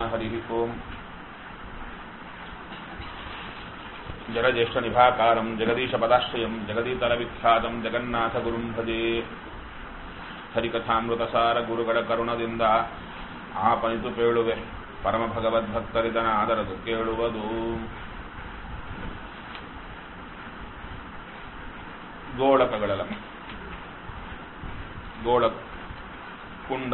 हरिः ओम् जगज्येष्ठनिभाकारम् जगदीशपदाश्रयम् जगदीतरविख्यातम् जगन्नाथगुरुम् भजे ಹರಿಕಥಾಮೃತಸಾರ ಗುರುಗಳ ಕರುಣದಿಂದ ಆಪನಿತು ಪೇಳುವೆ ಪರಮ ಭಗವದ್ಭಕ್ತರಿದನ ಆದರದು ಕೇಳುವುದು ಗೋಳಕಗಳಲ್ಲ ಗೋಳಕ ಕುಂಡ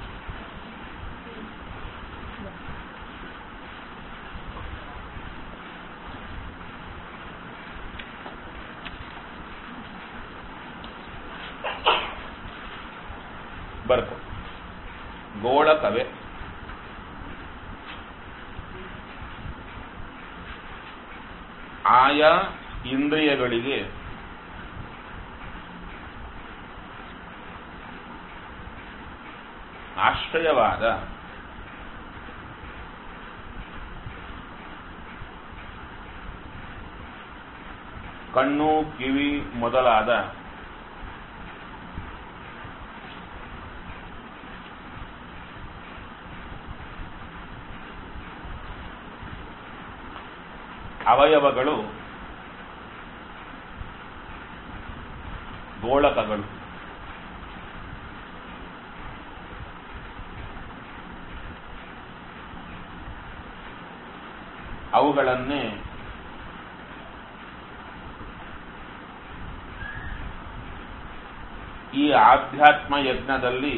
ಬರ್ತು ಗೋಳಕವೇ ಆಯಾ ಇಂದ್ರಿಯಗಳಿಗೆ ಆಶ್ರಯವಾದ ಕಣ್ಣು ಕಿವಿ ಮೊದಲಾದ ಅವಯವಗಳು ಗೋಳಕಗಳು ಅವುಗಳನ್ನೇ ಈ ಆಧ್ಯಾತ್ಮ ಯಜ್ಞದಲ್ಲಿ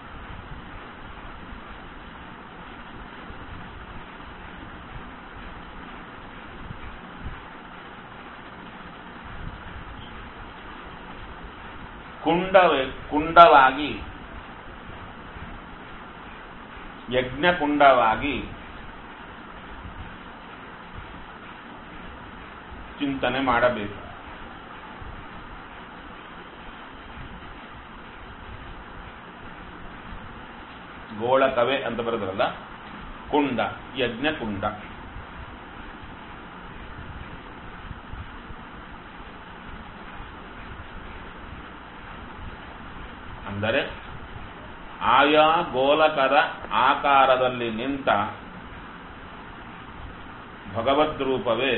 ಕುಂಡವೇ ಕುಂಡವಾಗಿ ಯಜ್ಞಕುಂಡವಾಗಿ ಚಿಂತನೆ ಮಾಡಬೇಕು ಗೋಳಕವೇ ಅಂತ ಬರೋದ್ರಲ್ಲ ಕುಂಡ ಯಜ್ಞಕುಂಡ ಅಂದರೆ ಆಯಾ ಗೋಲಕರ ಆಕಾರದಲ್ಲಿ ನಿಂತ ಭಗವದ್ರೂಪವೇ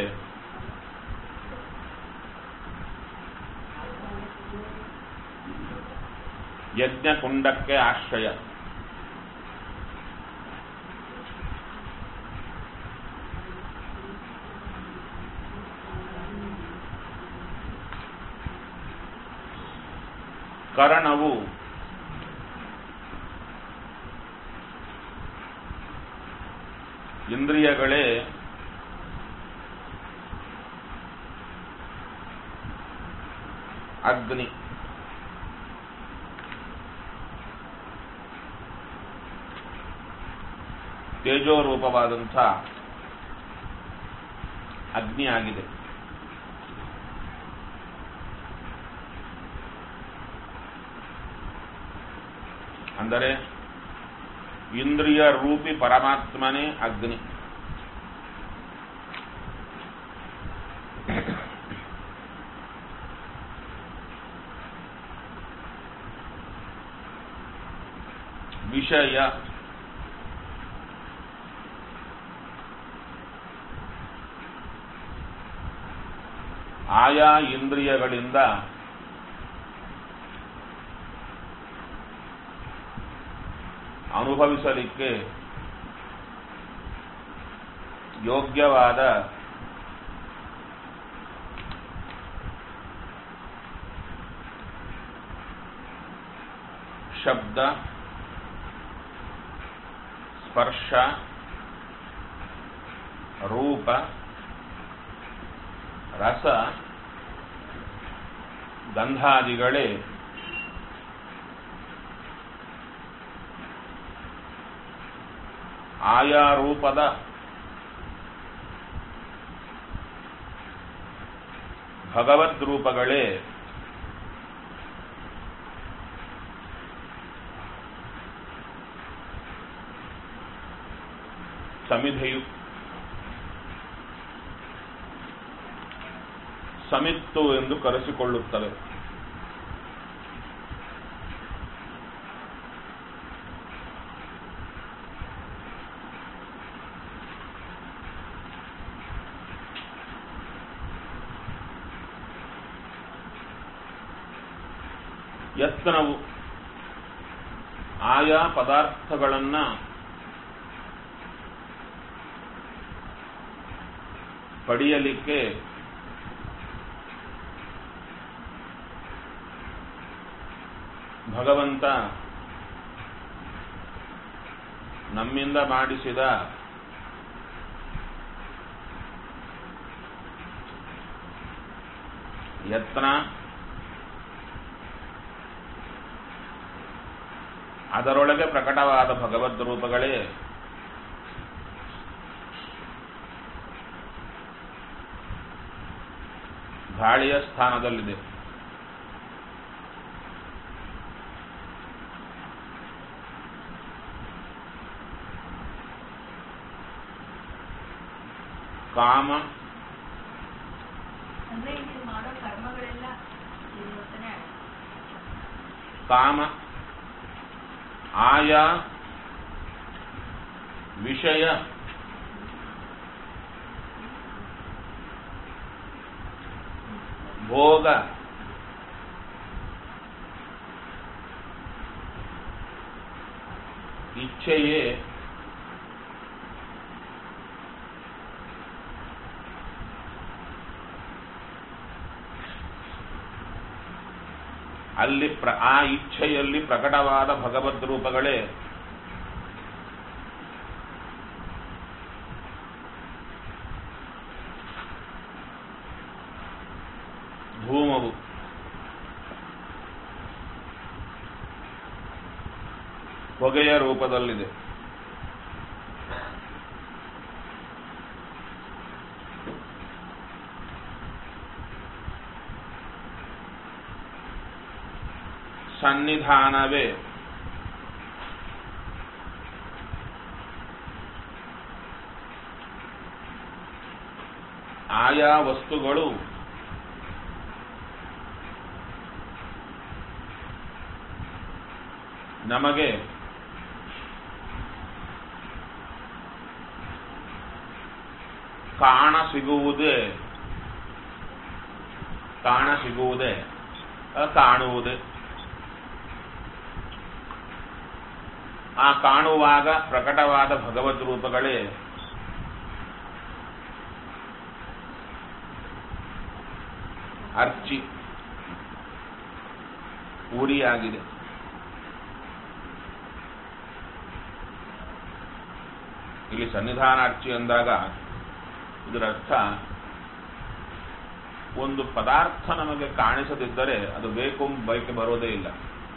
ಯಜ್ಞಕುಂಡಕ್ಕೆ ಆಶ್ರಯ ಕರಣವು ಇಂದ್ರಿಯಗಳೇ ಅಗ್ನಿ ತೇಜೋರೂಪವಾದಂಥ ಅಗ್ನಿ ಆಗಿದೆ ಅಂದರೆ ಇಂದ್ರಿಯ ರೂಪಿ ಪರಮಾತ್ಮನೇ ಅಗ್ನಿ ವಿಷಯ ಆಯಾ ಇಂದ್ರಿಯಗಳಿಂದ ಅನುಭವಿಸಲಿಕ್ಕೆ ಯೋಗ್ಯವಾದ ಶಬ್ದ ಸ್ಪರ್ಶ ರೂಪ ರಸ ಗಂಧಾದಿಗಳೇ ಆಯಾ ರೂಪದ ಭಗವದ್ ರೂಪಗಳೇ ಸಮಿಧೆಯು ಸಮಿತ್ತು ಎಂದು ಕರೆಸಿಕೊಳ್ಳುತ್ತವೆ ಯತ್ನವು ಆಯಾ ಪದಾರ್ಥಗಳನ್ನ ಪಡೆಯಲಿಕ್ಕೆ ಭಗವಂತ ನಮ್ಮಿಂದ ಮಾಡಿಸಿದ ಯತ್ನ ಅದರೊಳಗೆ ಪ್ರಕಟವಾದ ಭಗವದ್ ರೂಪಗಳೇ ಗಾಳಿಯ ಸ್ಥಾನದಲ್ಲಿದೆ ಕಾಮ ಅಂದ್ರೆ ಇಲ್ಲಿ ಮಾಡೋ ಕರ್ಮಗಳೆಲ್ಲ ಇವತ್ತನೇ ಕಾಮ ಆಯಾ ವಿಷಯ ಭೋಗ ಇಚ್ಛೆಯೇ ಅಲ್ಲಿ ಪ್ರ ಆ ಇಚ್ಛೆಯಲ್ಲಿ ಪ್ರಕಟವಾದ ಭಗವದ್ ರೂಪಗಳೇ ಧೂಮವು ಹೊಗೆಯ ರೂಪದಲ್ಲಿದೆ ಸನ್ನಿಧಾನವೇ ಆಯಾ ವಸ್ತುಗಳು ನಮಗೆ ಕಾಣ ಸಿಗುವುದೇ ಕಾಣ ಸಿಗುವುದೇ ಅ, ಕಾಣುವುದೇ ಆ ಕಾಣುವಾಗ ಪ್ರಕಟವಾದ ಭಗವದ್ ರೂಪಗಳೇ ಅರ್ಚಿ ಉರಿಯಾಗಿದೆ ಇಲ್ಲಿ ಸನ್ನಿಧಾನಾರ್ಚಿ ಅಂದಾಗ ಇದರ ಅರ್ಥ ಒಂದು ಪದಾರ್ಥ ನಮಗೆ ಕಾಣಿಸದಿದ್ದರೆ ಅದು ಬೇಕು ಬಯಕೆ ಬರೋದೇ ಇಲ್ಲ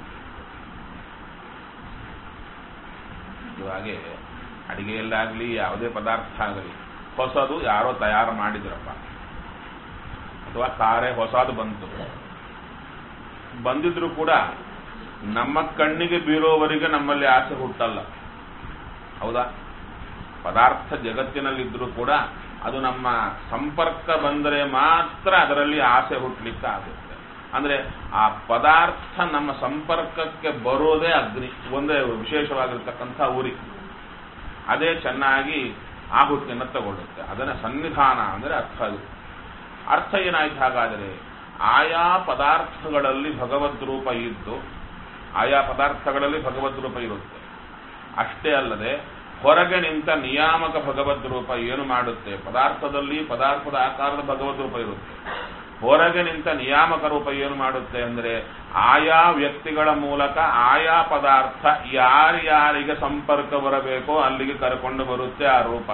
ಇದು ಹಾಗೆ ಅಡಿಗೆಯಲ್ಲಾಗಲಿ ಯಾವುದೇ ಪದಾರ್ಥ ಆಗಲಿ ಹೊಸದು ಯಾರೋ ತಯಾರು ಮಾಡಿದ್ರಪ್ಪ ಅಥವಾ ಕಾರೇ ಹೊಸದು ಬಂತು ಬಂದಿದ್ರು ಕೂಡ ನಮ್ಮ ಕಣ್ಣಿಗೆ ಬೀರೋವರೆಗೆ ನಮ್ಮಲ್ಲಿ ಆಸೆ ಹುಟ್ಟಲ್ಲ ಹೌದಾ ಪದಾರ್ಥ ಜಗತ್ತಿನಲ್ಲಿದ್ರೂ ಕೂಡ ಅದು ನಮ್ಮ ಸಂಪರ್ಕ ಬಂದರೆ ಮಾತ್ರ ಅದರಲ್ಲಿ ಆಸೆ ಹುಟ್ಟಲಿಕ್ಕೆ ಆಗುತ್ತೆ ಅಂದ್ರೆ ಆ ಪದಾರ್ಥ ನಮ್ಮ ಸಂಪರ್ಕಕ್ಕೆ ಬರೋದೇ ಅಗ್ನಿ ಒಂದೇ ವಿಶೇಷವಾಗಿರ್ತಕ್ಕಂಥ ಉರಿ ಅದೇ ಚೆನ್ನಾಗಿ ಆಹುತಿಯನ್ನು ತಗೊಳ್ಳುತ್ತೆ ಅದನ್ನ ಸನ್ನಿಧಾನ ಅಂದರೆ ಅರ್ಥ ಅದು ಅರ್ಥ ಏನಾಯ್ತು ಹಾಗಾದರೆ ಆಯಾ ಪದಾರ್ಥಗಳಲ್ಲಿ ಭಗವದ್ ರೂಪ ಇದ್ದು ಆಯಾ ಪದಾರ್ಥಗಳಲ್ಲಿ ಭಗವದ್ ರೂಪ ಇರುತ್ತೆ ಅಷ್ಟೇ ಅಲ್ಲದೆ ಹೊರಗೆ ನಿಂತ ನಿಯಾಮಕ ಭಗವದ್ ರೂಪ ಏನು ಮಾಡುತ್ತೆ ಪದಾರ್ಥದಲ್ಲಿ ಪದಾರ್ಥದ ಆಕಾರದ ಭಗವದ್ ರೂಪ ಇರುತ್ತೆ ಹೊರಗೆ ನಿಂತ ನಿಯಾಮಕ ರೂಪ ಏನು ಮಾಡುತ್ತೆ ಅಂದರೆ ಆಯಾ ವ್ಯಕ್ತಿಗಳ ಮೂಲಕ ಆಯಾ ಪದಾರ್ಥ ಯಾರ್ಯಾರಿಗೆ ಸಂಪರ್ಕ ಬರಬೇಕೋ ಅಲ್ಲಿಗೆ ಕರ್ಕೊಂಡು ಬರುತ್ತೆ ಆ ರೂಪ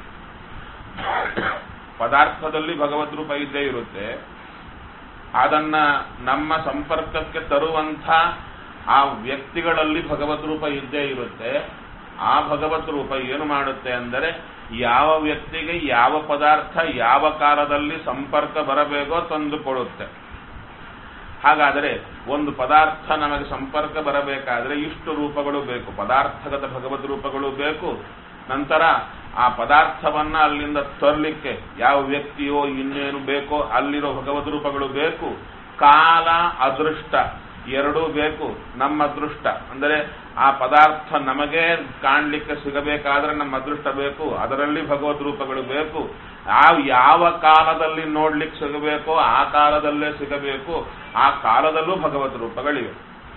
ಪದಾರ್ಥದಲ್ಲಿ ಭಗವದ್ ರೂಪ ಇದ್ದೇ ಇರುತ್ತೆ ಅದನ್ನ ನಮ್ಮ ಸಂಪರ್ಕಕ್ಕೆ ತರುವಂಥ ಆ ವ್ಯಕ್ತಿಗಳಲ್ಲಿ ಭಗವದ್ ರೂಪ ಇದ್ದೇ ಇರುತ್ತೆ ಆ ಭಗವತ್ ರೂಪ ಏನು ಮಾಡುತ್ತೆ ಅಂದರೆ ಯಾವ ವ್ಯಕ್ತಿಗೆ ಯಾವ ಪದಾರ್ಥ ಯಾವ ಕಾಲದಲ್ಲಿ ಸಂಪರ್ಕ ಬರಬೇಕೋ ತಂದುಕೊಡುತ್ತೆ ಹಾಗಾದರೆ ಒಂದು ಪದಾರ್ಥ ನಮಗೆ ಸಂಪರ್ಕ ಬರಬೇಕಾದ್ರೆ ಇಷ್ಟು ರೂಪಗಳು ಬೇಕು ಪದಾರ್ಥಗತ ಭಗವದ್ ರೂಪಗಳು ಬೇಕು ನಂತರ ಆ ಪದಾರ್ಥವನ್ನ ಅಲ್ಲಿಂದ ತರಲಿಕ್ಕೆ ಯಾವ ವ್ಯಕ್ತಿಯೋ ಇನ್ನೇನು ಬೇಕೋ ಅಲ್ಲಿರೋ ಭಗವದ್ ರೂಪಗಳು ಬೇಕು ಕಾಲ ಅದೃಷ್ಟ ಎರಡೂ ಬೇಕು ನಮ್ಮ ಅದೃಷ್ಟ ಅಂದರೆ ಆ ಪದಾರ್ಥ ನಮಗೆ ಕಾಣಲಿಕ್ಕೆ ಸಿಗಬೇಕಾದ್ರೆ ನಮ್ಮ ಅದೃಷ್ಟ ಬೇಕು ಅದರಲ್ಲಿ ಭಗವದ್ ರೂಪಗಳು ಬೇಕು ಆ ಯಾವ ಕಾಲದಲ್ಲಿ ನೋಡ್ಲಿಕ್ಕೆ ಸಿಗಬೇಕೋ ಆ ಕಾಲದಲ್ಲೇ ಸಿಗಬೇಕು ಆ ಕಾಲದಲ್ಲೂ ಭಗವದ್ ರೂಪಗಳಿವೆ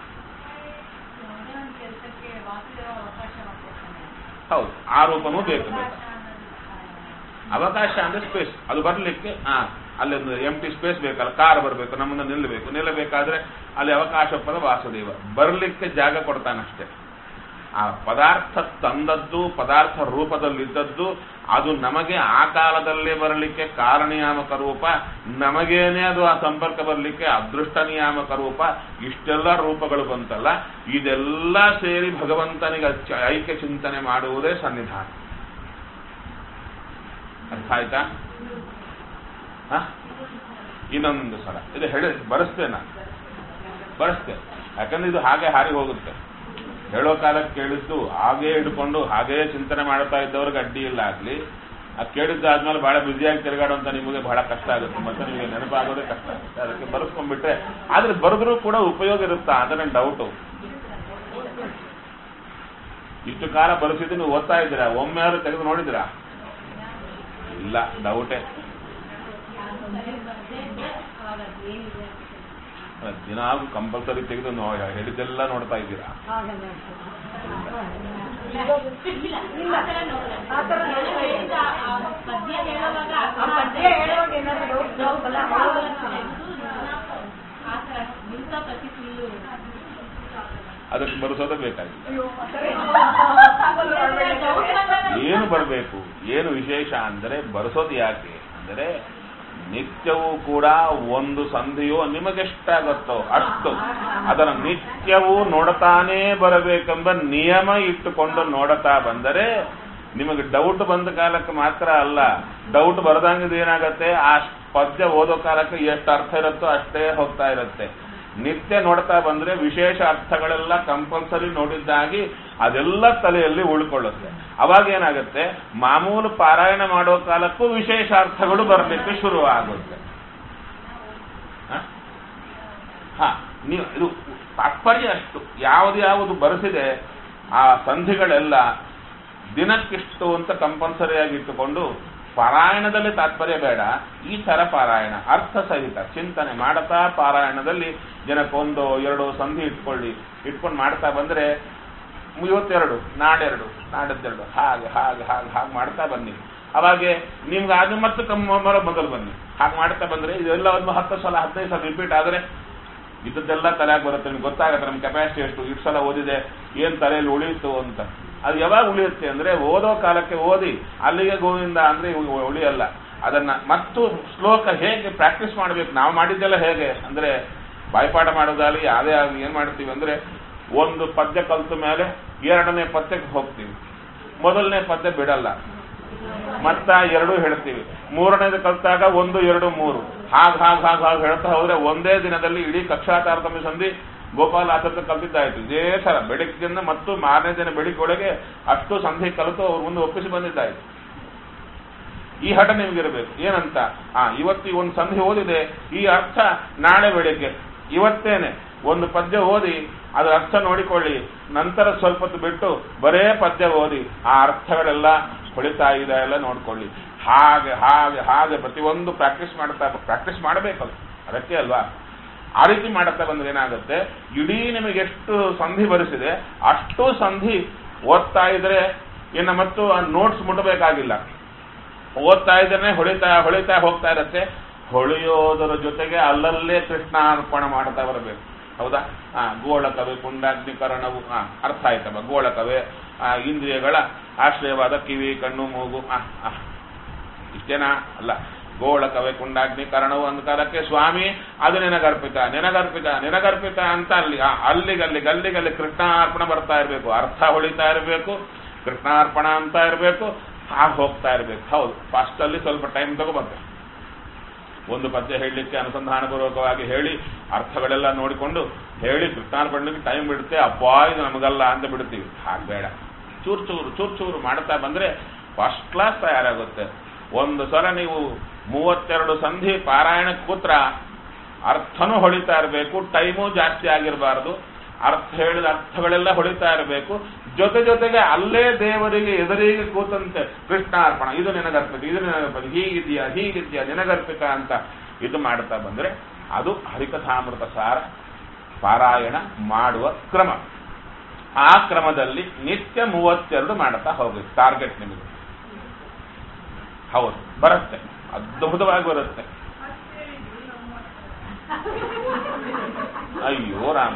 ಹೌದು ಆ ರೂಪನೂ ಬೇಕು ಬೇಕು ಅವಕಾಶ ಅಂದ್ರೆ ಸ್ಪೇಸ್ ಅದು ಬರಲಿಕ್ಕೆ ಹಾ ಅಲ್ಲೊಂದು ಎಂ ಟಿ ಸ್ಪೇಸ್ ಬೇಕಲ್ಲ ಕಾರ್ ಬರಬೇಕು ನಮ್ಮನ್ನ ನಿಲ್ಲಬೇಕು ನಿಲ್ಲಬೇಕಾದ್ರೆ ಅಲ್ಲಿ ಅವಕಾಶ ಪದ ವಾಸುದೇವ ಬರಲಿಕ್ಕೆ ಜಾಗ ಕೊಡ್ತಾನಷ್ಟೇ ಆ ಪದಾರ್ಥ ತಂದದ್ದು ಪದಾರ್ಥ ರೂಪದಲ್ಲಿದ್ದದ್ದು ಅದು ನಮಗೆ ಆ ಕಾಲದಲ್ಲೇ ಬರಲಿಕ್ಕೆ ಕಾರಣಿಯಾಮಕ ರೂಪ ನಮಗೇನೆ ಅದು ಆ ಸಂಪರ್ಕ ಬರಲಿಕ್ಕೆ ಅದೃಷ್ಟ ನಿಯಾಮಕ ರೂಪ ಇಷ್ಟೆಲ್ಲ ರೂಪಗಳು ಬಂತಲ್ಲ ಇದೆಲ್ಲ ಸೇರಿ ಭಗವಂತನಿಗೆ ಅಚ್ಚ- ಐಕ್ಯ ಚಿಂತನೆ ಮಾಡುವುದೇ ಸನ್ನಿಧಾನ ಅರ್ಥ ಆಯ್ತಾ ಹ? ಇನ್ನೊಂದು ಸಲ ಇದು ಹೇಳಿ ಬರೆಸ್ತೇನೆ ನಾನು ಬರೆಸ್ತೇನೆ ಯಾಕಂದ್ರೆ ಇದು ಹಾಗೆ ಹಾರಿ ಹೋಗುತ್ತೆ ಹೇಳೋ ಕಾಲಕ್ಕೆ ಕೇಳಿದ್ದು ಹಾಗೇ ಹಿಡ್ಕೊಂಡು ಹಾಗೇ ಚಿಂತನೆ ಮಾಡ್ತಾ ಇದ್ದವ್ರಿಗೆ ಅಡ್ಡಿ ಇಲ್ಲ ಆಗ್ಲಿ ಅದು ಕೇಳಿದ್ದಾದ್ಮೇಲೆ ಬಹಳ ಬ್ಯುಸಿಯಾಗಿ ತಿರುಗಾಡುವಂತ ನಿಮಗೆ ಬಹಳ ಕಷ್ಟ ಆಗುತ್ತೆ ಮತ್ತೆ ನಿಮಗೆ ನೆನಪಾಗೋದೇ ಕಷ್ಟ ಆಗುತ್ತೆ ಅದಕ್ಕೆ ಬರೆಸ್ಕೊಂಡ್ಬಿಟ್ರೆ ಆದ್ರೆ ಬರೆದ್ರೂ ಕೂಡ ಉಪಯೋಗ ಇರುತ್ತಾ ಅಂತ ನನ್ನ ಡೌಟು ಇಷ್ಟು ಕಾಲ ಬರೆಸಿದ್ದು ನೀವು ಓದ್ತಾ ಇದ್ದೀರಾ ಒಮ್ಮೆ ಆದ್ರೂ ತೆಗೆದು ನೋಡಿದಿರಾ ಇಲ್ಲ ಡೌಟೇ ದಿನಾಗೂ ಕಂಪಲ್ಸರಿ ತೆಗೆದು ನೋ ಹೇಳಿದ್ದೆಲ್ಲ ನೋಡ್ತಾ ಇದ್ದೀರಾ ಇಲ್ಲ ಆ ಥರ ನೋಡಲ್ಲ. ಆ ಥರ ಏನೋ ಹೇಳಿದ ಆ ಪದ್ಯ ಹೇಳುವಾಗ ಆ ಪದ್ಯ ಹೇಳುವಾಗ ಏನಾದ್ರು doubt ಅಲ್ಲ? ಆ ಥರ ನಿಲ್ಸೋಕತ್ತಿ ಫುಲ್ಲು ಅದಕ್ಕೆ ಬರೆಸೋದೇ ಬೇಕಾಗಿಲ್ಲ ಅಯ್ಯೋ, ಆ ಥರ ಡೌಟ್ ಬಂದಾಗ ಏನು ಬರಬೇಕು ಏನು ವಿಶೇಷ ಅಂದರೆ ಬರೆಸೋದು ಯಾಕೆ ಅಂದರೆ ನಿತ್ಯವೂ ಕೂಡ ಒಂದು ಸಂಧಿಯು ನಿಮಗೆಷ್ಟಾಗತ್ತೋ ಅಷ್ಟು ಅದರ ನಿತ್ಯವೂ ನೋಡ್ತಾನೇ ಬರಬೇಕೆಂಬ ನಿಯಮ ಇಟ್ಟುಕೊಂಡು ನೋಡುತ್ತಾ ಬಂದರೆ ನಿಮಗೆ ಡೌಟ್ ಬಂದ ಕಾಲಕ್ಕೆ ಮಾತ್ರ ಅಲ್ಲ ಡೌಟ್ ಬರ್ದಂಗಿದ್ ಏನಾಗತ್ತೆ ಆ ಪದ್ಯ ಓದೋ ಕಾಲಕ್ಕೆ ಎಷ್ಟು ಅರ್ಥ ಇರುತ್ತೋ ಅಷ್ಟೇ ಹೋಗ್ತಾ ಇರುತ್ತೆ ನಿತ್ಯ ನೋಡ್ತಾ ಬಂದ್ರೆ ವಿಶೇಷ ಅರ್ಥಗಳೆಲ್ಲ ಕಂಪಲ್ಸರಿ ನೋಡಿದ್ದಾಗಿ ಅದೆಲ್ಲ ತಲೆಯಲ್ಲಿ ಉಳ್ಕೊಳ್ಳುತ್ತೆ ಅವಾಗ ಏನಾಗುತ್ತೆ ಮಾಮೂಲು ಪಾರಾಯಣ ಮಾಡೋ ಕಾಲಕ್ಕೂ ವಿಶೇಷ ಅರ್ಥಗಳು ಬರಲಿಕ್ಕೆ ಶುರು ಆಗುತ್ತೆ ಹ? ಹ ನೀವು ಇದು ತಾತ್ಪರ್ಯ ಅಷ್ಟು ಯಾವುದು ಯಾವುದು ಬರೆಸಿದೆ ಆ ಸಂಧಿಗಳೆಲ್ಲ ದಿನಕ್ಕಿಷ್ಟು ಅಂತ ಕಂಪಲ್ಸರಿಯಾಗಿ ಇಟ್ಟುಕೊಂಡು ಪಾರಾಯಣದಲ್ಲಿ ತಾತ್ಪರ್ಯ ಬೇಡ ಈ ತರ ಪಾರಾಯಣ ಅರ್ಥ ಸಹಿತ ಚಿಂತನೆ ಮಾಡ್ತಾ ಪಾರಾಯಣದಲ್ಲಿ ಜನಕ್ಕೊಂದು ಎರಡು ಸಂಧಿ ಇಟ್ಕೊಳ್ಳಿ ಇಟ್ಕೊಂಡು ಮಾಡ್ತಾ ಬಂದ್ರೆ ಇವತ್ತೆರಡು ನಾಡೆರಡು ನಾಡದ್ದೆರಡು ಹಾಗೆ ಹಾಗೆ ಹಾಗೆ ಹಾಗೆ ಮಾಡ್ತಾ ಬನ್ನಿ ಅವಾಗೆ ನಿಮ್ಗೆ ಅದು ಮತ್ತೆ ಕಮ್ಮ ಮೊದಲು ಬನ್ನಿ ಹಾಗೆ ಮಾಡ್ತಾ ಬಂದ್ರೆ ಇದೆಲ್ಲ ಒಂದು ಹತ್ತು ಸಲ ಹದಿನೈದು ಸಲ ರಿಪೀಟ್ ಆದರೆ ಇದ್ದದ್ದೆಲ್ಲ ತಲೆಯಾಗಿ ಬರುತ್ತೆ ನಿಮ್ಗೆ ಗೊತ್ತಾಗುತ್ತೆ ನಮ್ಮ ಕೆಪಾಸಿಟಿ ಎಷ್ಟು ಇಷ್ಟು ಸಲ ಓದಿದೆ ಏನ್ ತಲೆಯಲ್ಲಿ ಉಳಿಯಿತು ಅಂತ ಅದು ಯಾವಾಗ ಉಳಿಯುತ್ತೆ ಅಂದ್ರೆ ಓದೋ ಕಾಲಕ್ಕೆ ಓದಿ ಅಲ್ಲಿಗೆ ಗೋವಿಂದ ಅಂದ್ರೆ ಇವು ಉಳಿಯಲ್ಲ ಅದನ್ನ ಮತ್ತು ಶ್ಲೋಕ ಹೇಗೆ ಪ್ರಾಕ್ಟೀಸ್ ಮಾಡಬೇಕು ನಾವು ಮಾಡಿದ್ದೆಲ್ಲ ಹೇಗೆ ಅಂದ್ರೆ ಬಾಯ್ಪಾಠ ಮಾಡೋದಾಗಲಿ ಯಾವುದೇ ಆಗಲಿ ಏನ್ ಮಾಡ್ತೀವಿ ಅಂದ್ರೆ ಒಂದು ಪದ್ಯ ಕಲ್ತ ಮೇಲೆ ಎರಡನೇ ಪದ್ಯಕ್ಕೆ ಹೋಗ್ತೀವಿ ಮೊದಲನೇ ಪದ್ಯ ಬಿಡಲ್ಲ ಮತ್ತ ಎರಡು ಹೇಳ್ತೀವಿ ಮೂರನೇದು ಕಲ್ತಾಗ ಒಂದು ಎರಡು ಮೂರು ಹಾಗ್ ಹಾಗ್ ಹಾಗ್ ಹಾಗ್ ಹೇಳ್ತಾ ಹೋದ್ರೆ ಒಂದೇ ದಿನದಲ್ಲಿ ಇಡೀ ಕಕ್ಷಾ ತಾರತಮ್ಯ ಸಂಧಿ ಗೋಪಾಲ ಆಚರ್ತ ಕಲ್ತಿದ್ದಾಯ್ತು ಇದೇ ಸರ ಬೆಳಗ್ಗಿಂದ ಮತ್ತು ಮಾರನೇ ದಿನ ಬೆಳಿಗ್ಗೊಳಗೆ ಅಷ್ಟು ಸಂಧಿ ಕಲಿತು ಅವ್ರು ಮುಂದೆ ಒಪ್ಪಿಸಿ ಬಂದಿದ್ದಾಯ್ತು ಈ ಹಠ ನಿಮಗಿರಬೇಕು ಏನಂತ ಆ ಇವತ್ತು ಈ ಒಂದು ಸಂಧಿ ಓದಿದೆ ಈ ಅರ್ಥ ನಾಳೆ ಬೆಳಿಗ್ಗೆ ಇವತ್ತೇನೆ ಒಂದು ಪದ್ಯ ಓದಿ ಅದರ ಅರ್ಥ ನೋಡಿಕೊಳ್ಳಿ ನಂತರ ಸ್ವಲ್ಪ ಹೊತ್ತು ಬಿಟ್ಟು ಬರೇ ಪದ್ಯ ಓದಿ ಆ ಅರ್ಥಗಳೆಲ್ಲ ಹೊಳಿತಾ ಇದೆ ಎಲ್ಲ ನೋಡ್ಕೊಳ್ಳಿ ಹಾಗೆ ಹಾಗೆ ಹಾಗೆ ಪ್ರತಿಯೊಂದು ಪ್ರಾಕ್ಟೀಸ್ ಮಾಡ್ತಾ ಪ್ರಾಕ್ಟೀಸ್ ಮಾಡಬೇಕಲ್ಲ ಅದಕ್ಕೆ ಅಲ್ವಾ ಆ ರೀತಿ ಮಾಡುತ್ತಾ ಬಂದ್ರೆ ಏನಾಗುತ್ತೆ ಇಡೀ ನಿಮಗೆ ಎಷ್ಟು ಸಂಧಿ ಬರೆಸಿದೆ ಅಷ್ಟು ಸಂಧಿ ಓದ್ತಾ ಇದ್ರೆ ಇನ್ನು ಮತ್ತು ಆ ನೋಟ್ಸ್ ಮುಟ್ಟಬೇಕಾಗಿಲ್ಲ ಓದ್ತಾ ಇದ್ರೆ ಹೊಳಿತಾ ಹೊಳಿತಾ ಹೋಗ್ತಾ ಇರತ್ತೆ ಹೊಳೆಯೋದರ ಜೊತೆಗೆ ಅಲ್ಲಲ್ಲೇ ಕೃಷ್ಣಾರ್ಪಣ ಮಾಡ್ತಾ ಬರಬೇಕು ಹೌದಾ ಆ ಗೋಳಕವೇ ಪುಂಡಾಗ್ನಿಕರಣವು ಆ ಅರ್ಥ ಆಯ್ತಮ್ಮ ಗೋಳಕವೇ ಆ ಇಂದ್ರಿಯಗಳ ಆಶ್ರಯವಾದ ಕಿವಿ ಕಣ್ಣು ಮೂಗು ಆ ಆ ಇಷ್ಟೇನಾ ಅಲ್ಲ ಗೋಳಕವೇ ಕುಂಡಾಗ್ನಿ ಕರಣವು ಅಂದ ಕಾಲಕ್ಕೆ ಸ್ವಾಮಿ ಅದು ನಿನಗರ್ಪಿತ ನಿನಗರ್ಪಿತ ನಿನಗರ್ಪಿತ ಅಂತ ಅಲ್ಲಿ ಆ, ಅಲ್ಲಿಗೆ ಅಲ್ಲಿಗೆ ಅಲ್ಲಿಗೆ ಅಲ್ಲಿ ಕೃಷ್ಣಾರ್ಪಣ ಬರ್ತಾ ಇರಬೇಕು ಅರ್ಥ ಹೊಳಿತಾ ಇರಬೇಕು ಕೃಷ್ಣಾರ್ಪಣ ಅಂತ ಇರಬೇಕು ಹಾಗೆ ಹೋಗ್ತಾ ಇರಬೇಕು ಹೌದು ಫಸ್ಟ್ ಅಲ್ಲಿ ಸ್ವಲ್ಪ ಟೈಮ್ ತಗೋಬಂತೆ ಒಂದು ಪದ್ಯ ಹೇಳಲಿಕ್ಕೆ ಅನುಸಂಧಾನಪೂರ್ವಕವಾಗಿ ಹೇಳಿ ಅರ್ಥಗಳೆಲ್ಲ ನೋಡಿಕೊಂಡು ಹೇಳಿ ಕೃಷ್ಣಾರ್ಪಣಕ್ಕೆ ಟೈಮ್ ಬಿಡುತ್ತೆ ಅಪ್ಪಾ ಇದು ನಮಗಲ್ಲ ಅಂತ ಬಿಡ್ತೀವಿ ಹಾಗೆ ಬೇಡ ಚೂರು ಚೂರು ಚೂರು ಚೂರು ಮಾಡ್ತಾ ಬಂದ್ರೆ ಫಸ್ಟ್ ಕ್ಲಾಸ್ ತಯಾರಾಗುತ್ತೆ ಒಂದು ಸಲ ನೀವು ಮೂವತ್ತೆರಡು ಸಂಧಿ ಪಾರಾಯಣ ಕೂತ್ರ ಅರ್ಥನೂ ಹೊಳಿತಾ ಇರಬೇಕು ಟೈಮು ಜಾಸ್ತಿ ಆಗಿರಬಾರದು ಅರ್ಥ ಹೇಳಿದ ಅರ್ಥಗಳೆಲ್ಲ ಹೊಳಿತಾ ಇರಬೇಕು ಜೊತೆ ಜೊತೆಗೆ ಅಲ್ಲೇ ದೇವರಿಗೆ ಎದುರಿಗೆ ಕೂತಂತೆ ಕೃಷ್ಣಾರ್ಪಣ ಇದು ನಿನಗರ್ಪಿತ ಇದು ನಿನಗರ್ಪಿತ ಹೀಗಿದ್ಯಾ ಹೀಗಿದ್ಯಾ ನಿನಗರ್ಪಿತ ಅಂತ ಇದು ಮಾಡ್ತಾ ಬಂದ್ರೆ ಅದು ಹರಿಕಥಾಮೃತ ಸಾರ ಪಾರಾಯಣ ಮಾಡುವ ಕ್ರಮ ಆ ಕ್ರಮದಲ್ಲಿ ನಿತ್ಯ ಮೂವತ್ತೆರಡು ಮಾಡ್ತಾ ಹೋಗ್ಬೇಕು ಟಾರ್ಗೆಟ್ ನಿಮಗೆ ಹೌದು ಬರುತ್ತೆ ಅದ್ಭುತವಾಗಿ ಬರುತ್ತೆ ಅಯ್ಯೋ ರಾಮ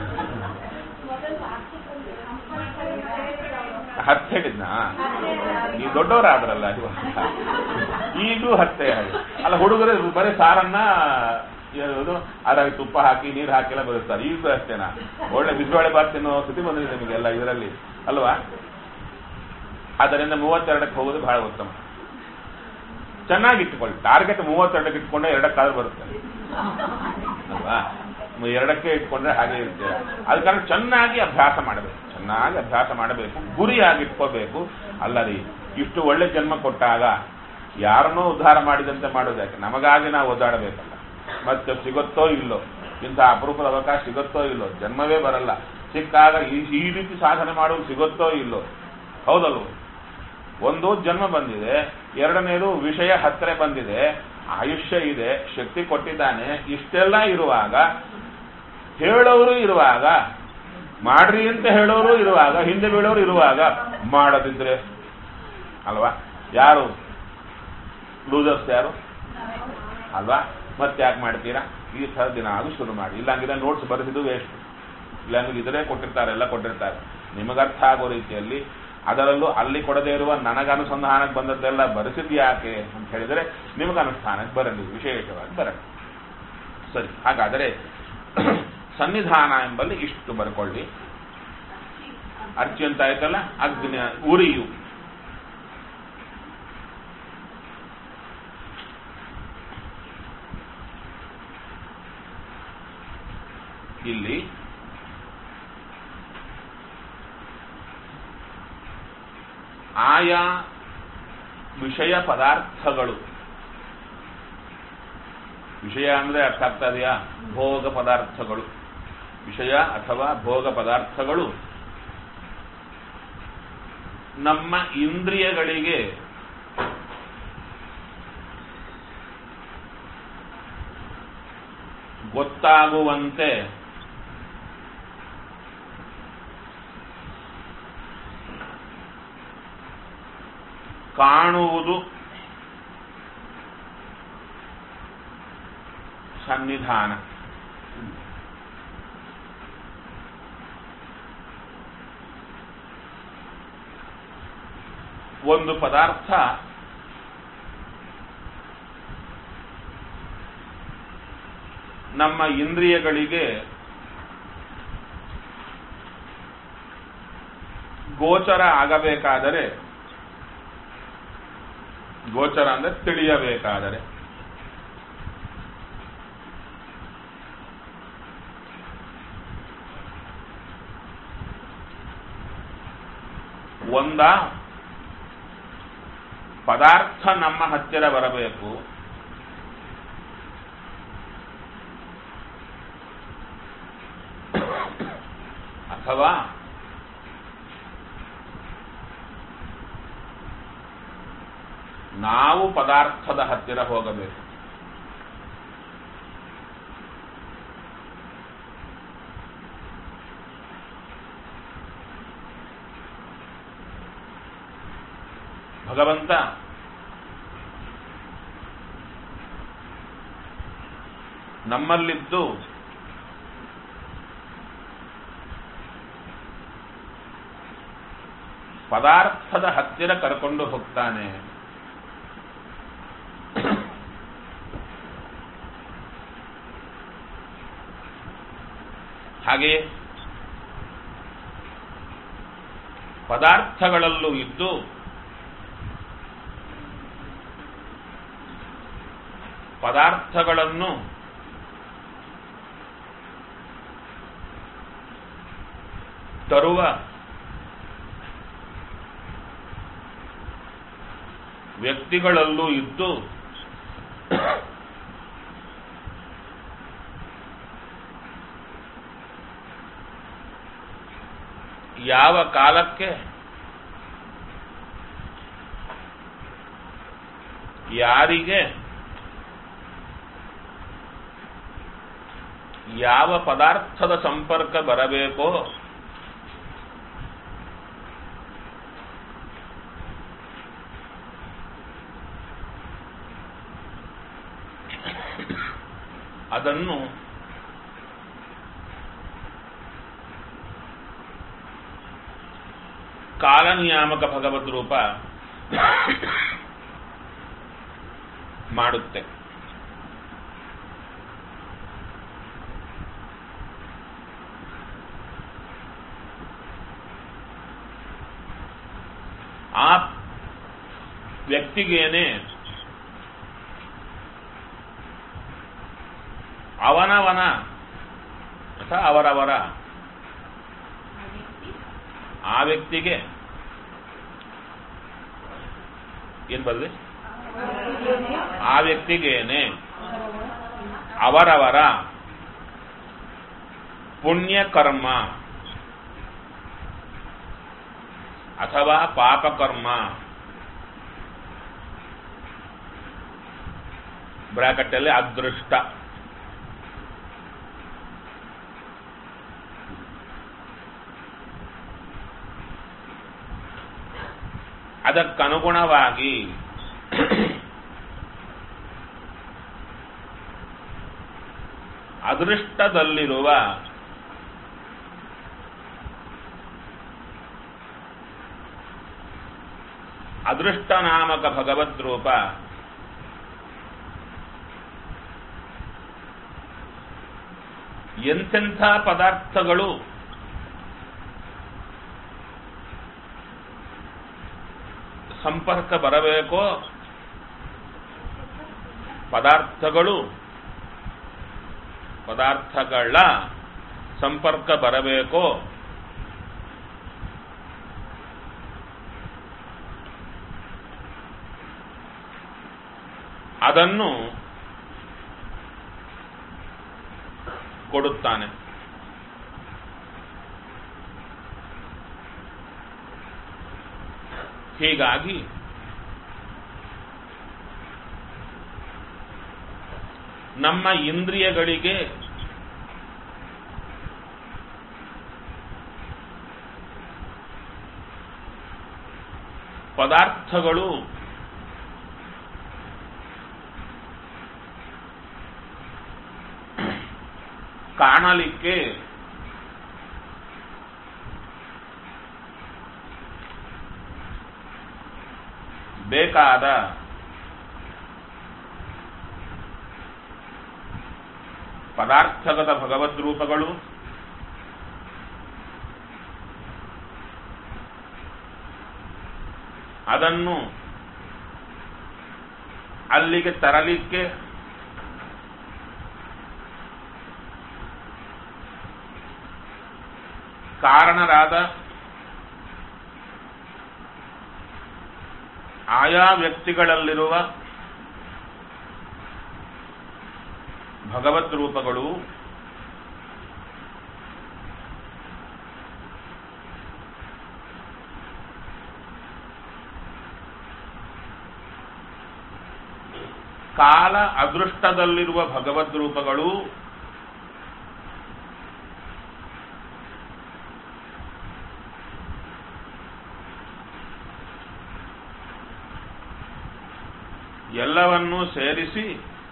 ಹತ್ತು ಹೇಳಿದ್ನಾ ಈ ದೊಡ್ಡವರಾದ್ರಲ್ಲ ಇವಾಗ ಈಗಲೂ ಹತ್ತೆ ಹಾಗೆ ಅಲ್ಲ ಹುಡುಗರು ಬರೀ ಸಾರನ್ನ ಏನು ಅದ್ರಾಗ ತುಪ್ಪ ಹಾಕಿ ನೀರು ಹಾಕಿಲ್ಲ ಬರುತ್ತಾರೆ ಈಗಲೂ ಅಷ್ಟೇನಾ ಒಳ್ಳೆ ಬಿಸಿಬೇಳೆ ಬಾತ್ ತಿನ್ನೋ ಸ್ಥಿತಿ ಬಂದಿದೆ ನಿಮಗೆಲ್ಲ ಇದರಲ್ಲಿ ಅಲ್ವಾ ಆದ್ದರಿಂದ ಮೂವತ್ತೆರಡಕ್ಕೆ ಹೋಗೋದು ಬಹಳ ಉತ್ತಮ ಚೆನ್ನಾಗಿ ಇಟ್ಕೊಳ್ಳಿ ಟಾರ್ಗೆಟ್ ಮೂವತ್ತೆರಡಕ್ಕೆ ಇಟ್ಕೊಂಡ್ರೆ ಎರಡಕ್ಕಾದ್ರೂ ಬರುತ್ತೆ ಅಲ್ವಾ ಮ- ಎರಡಕ್ಕೆ ಇಟ್ಕೊಂಡ್ರೆ ಹಾಗೆ ಇರ್ತೀರ ಅದ ಕಾರಣ ಚೆನ್ನಾಗಿ ಅಭ್ಯಾಸ ಮಾಡಬೇಕು ಚೆನ್ನಾಗಿ ಅಭ್ಯಾಸ ಮಾಡಬೇಕು ಗುರಿಯಾಗಿ ಇಟ್ಕೋಬೇಕು ಅಲ್ಲ ರೀ ಇಷ್ಟು ಒಳ್ಳೆ ಜನ್ಮ ಕೊಟ್ಟಾಗ ಯಾರನ್ನೋ ಉದ್ಧಾರ ಮಾಡಿದಂತೆ ಮಾಡೋದಕ್ಕೆ ನಮಗಾಗಿ ನಾವು ಒದ್ದಾಡಬೇಕಲ್ಲ ಮತ್ತೆ ಸಿಗುತ್ತೋ ಇಲ್ಲೋ ಇಂಥ ಅಪರೂಪದ ಅವಕಾಶ ಸಿಗುತ್ತೋ ಇಲ್ಲೋ ಜನ್ಮವೇ ಬರಲ್ಲ ಸಿಕ್ಕಾಗ ಈ ಈ ರೀತಿ ಸಾಧನೆ ಮಾಡೋದು ಸಿಗುತ್ತೋ ಇಲ್ಲೋ ಹೌದಲ್ವ ಒಂದು ಜನ್ಮ ಬಂದಿದೆ ಎರಡನೇದು ವಿಷಯ ಹತ್ತಿರ ಬಂದಿದೆ ಆಯುಷ್ಯ ಇದೆ ಶಕ್ತಿ ಕೊಟ್ಟಿದ್ದಾನೆ ಇಷ್ಟೆಲ್ಲ ಇರುವಾಗ ಹೇಳೋರು ಇರುವಾಗ ಮಾಡ್ರಿ ಅಂತ ಹೇಳೋರು ಇರುವಾಗ ಹಿಂದೆ ಬೀಳೋರು ಇರುವಾಗ ಮಾಡದಿದ್ರೆ ಅಲ್ವಾ ಯಾರು ಲೂಸರ್ಸ್ ಯಾರು ಅಲ್ವಾ ಮತ್ತೆ ಯಾಕೆ ಮಾಡ್ತೀರಾ ಈ ಥರ ದಿನ ಆದ್ರೂ ಶುರು ಮಾಡಿ ಇಲ್ಲಾಂಗಿದ್ರೆ ನೋಟ್ಸ್ ಬರೆಸಿದ್ದು ವೇಸ್ಟ್ ಇಲ್ಲಾಂದ್ರೆ ಇದರೇ ಕೊಟ್ಟಿರ್ತಾರೆ ಎಲ್ಲ ಕೊಟ್ಟಿರ್ತಾರೆ ನಿಮಗರ್ಥ ಆಗೋ ರೀತಿಯಲ್ಲಿ ಅದರಲ್ಲೂ ಅಲ್ಲಿ ಕೊಡದೇ ಇರುವ ನನಗೆ ಅನುಸಂಧಾನಕ್ಕೆ ಬಂದದ್ದೆಲ್ಲ ಬರೆಸಿದ್ ಯಾಕೆ ಅಂತ ಹೇಳಿದರೆ ನಿಮಗೆ ಅನುಷ್ಠಾನಕ್ಕೆ ಬರಲಿ ವಿಶೇಷವಾಗಿ ಬರಲಿ ಸರಿ ಹಾಗಾದರೆ ಸನ್ನಿಧಾನ ಎಂಬಲ್ಲಿ ಇಷ್ಟು ಬರ್ಕೊಳ್ಳಿ ಅರ್ಚಿ ಅಂತ ಆಯ್ತಲ್ಲ ಅಗ್ನಿ ಉರಿಯು ಇಲ್ಲಿ ಆಯಾ ವಿಷಯ ಪದಾರ್ಥಗಳು ವಿಷಯ ಅಂದ್ರೆ ಅರ್ಥ ಆಗ್ತಾ ಇದೆಯಾ ಭೋಗ ಪದಾರ್ಥಗಳು ವಿಷಯ ಅಥವಾ ಭೋಗ ಪದಾರ್ಥಗಳು ನಮ್ಮ ಇಂದ್ರಿಯಗಳಿಗೆ ಗೊತ್ತಾಗುವಂತೆ ಕಾಣುವುದು ಸನ್ನಿಧಾನ ಒಂದು ಪದಾರ್ಥ ನಮ್ಮ ಇಂದ್ರಿಯಗಳಿಗೆ ಗೋಚರ ಆಗಬೇಕಾದರೆ ಗೋಚರ ಅಂದ್ರೆ ತಿಳಿಯಬೇಕಾದರೆ ಒಂದ ಪದಾರ್ಥ ನಮ್ಮ ಹತ್ತಿರ ಬರಬೇಕು ಅಥವಾ ನಾವು ಪದಾರ್ಥದ ಹತ್ತಿರ ಹೋಗಬೇಕು ಭಗವಂತ ನಮ್ಮಲ್ಲಿದ್ದು ಪದಾರ್ಥದ ಹತ್ತಿರ ಕರ್ಕೊಂಡು ಹೋಗ್ತಾನೆ ಹಾಗೆಯೇ ಪದಾರ್ಥಗಳಲ್ಲೂ ಇದ್ದು ಪದಾರ್ಥಗಳನ್ನು ತರುವ ವ್ಯಕ್ತಿಗಳಲ್ಲೂ ಇದ್ದು ಯಾವ ಕಾಲಕ್ಕೆ ಯಾರಿಗೆ ಯಾವ ಪದಾರ್ಥದ ಸಂಪರ್ಕ ಬರಬೇಕೋ ಅದನ್ನು ಕಾಲನಿಯಾಮಕ ಭಗವದ್ ರೂಪ ಮಾಡುತ್ತೆ ಆ ವ್ಯಕ್ತಿಗೇನೆ ಅವನವನ ಅಥವಾ ಅವರವರ ಆ ವ್ಯಕ್ತಿ ಆ ವ್ಯಕ್ತಿಗೆ ಏನ್ ಬರ್ಲಿ ಆ ವ್ಯಕ್ತಿಗೇನೆ ಅವರವರ ಪುಣ್ಯಕರ್ಮ ಅಥವಾ ಪಾಪಕರ್ಮ ಬ್ರಾಕೆಟಲ್ಲಿ ಅದೃಷ್ಟ ಅದಕ್ಕನುಗುಣವಾಗಿ ಅದೃಷ್ಟದಲ್ಲಿರುವ ಅದೃಷ್ಟ ನಾಮಕ ಭಗವದ್ ರೂಪ ಎಂತೆಂಥ ಪದಾರ್ಥಗಳು ಸಂಪರ್ಕ ಬರಬೇಕೋ ಪದಾರ್ಥಗಳು ಪದಾರ್ಥಗಳ ಸಂಪರ್ಕ ಬರಬೇಕೋ ಅದನ್ನು ಕೊಡುತ್ತಾನೆ ಹೀಗಾಗಿ ನಮ್ಮ ಇಂದ್ರಿಯಗಳಿಗೆ ಪದಾರ್ಥಗಳು ಕಾಣಲಿಕ್ಕೆ ಬೇಕಾದ ಪದಾರ್ಥಗತ ಭಗವದ್ ರೂಪಗಳು ಅದನ್ನು ಅಲ್ಲಿಗೆ ತರಲಿಕ್ಕೆ ಕಾರಣರಾದ ಆಯಾ ವ್ಯಕ್ತಿಗಳಲ್ಲಿರುವ ಭಗವದ್ ರೂಪಗಳು ಕಾಲ ಅದೃಷ್ಟದಲ್ಲಿರುವ ಭಗವದ್ ರೂಪಗಳು ಎಲ್ಲವನ್ನೂ ಸೇರಿಸಿ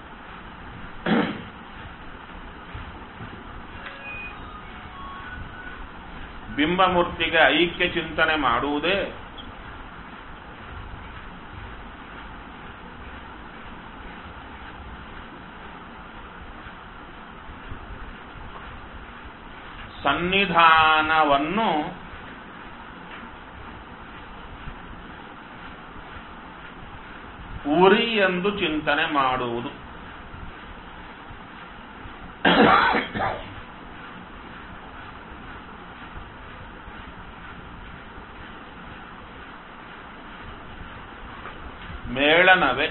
ಬಿಂಬಮೂರ್ತಿಗೆ ಐಕ್ಯ ಚಿಂತನೆ ಮಾಡುವುದೇ ಸನ್ನಿಧಾನವನ್ನು ಉರಿ ಎಂದು ಚಿಂತನೆ ಮಾಡುವುದು ಮೇಳನವೇ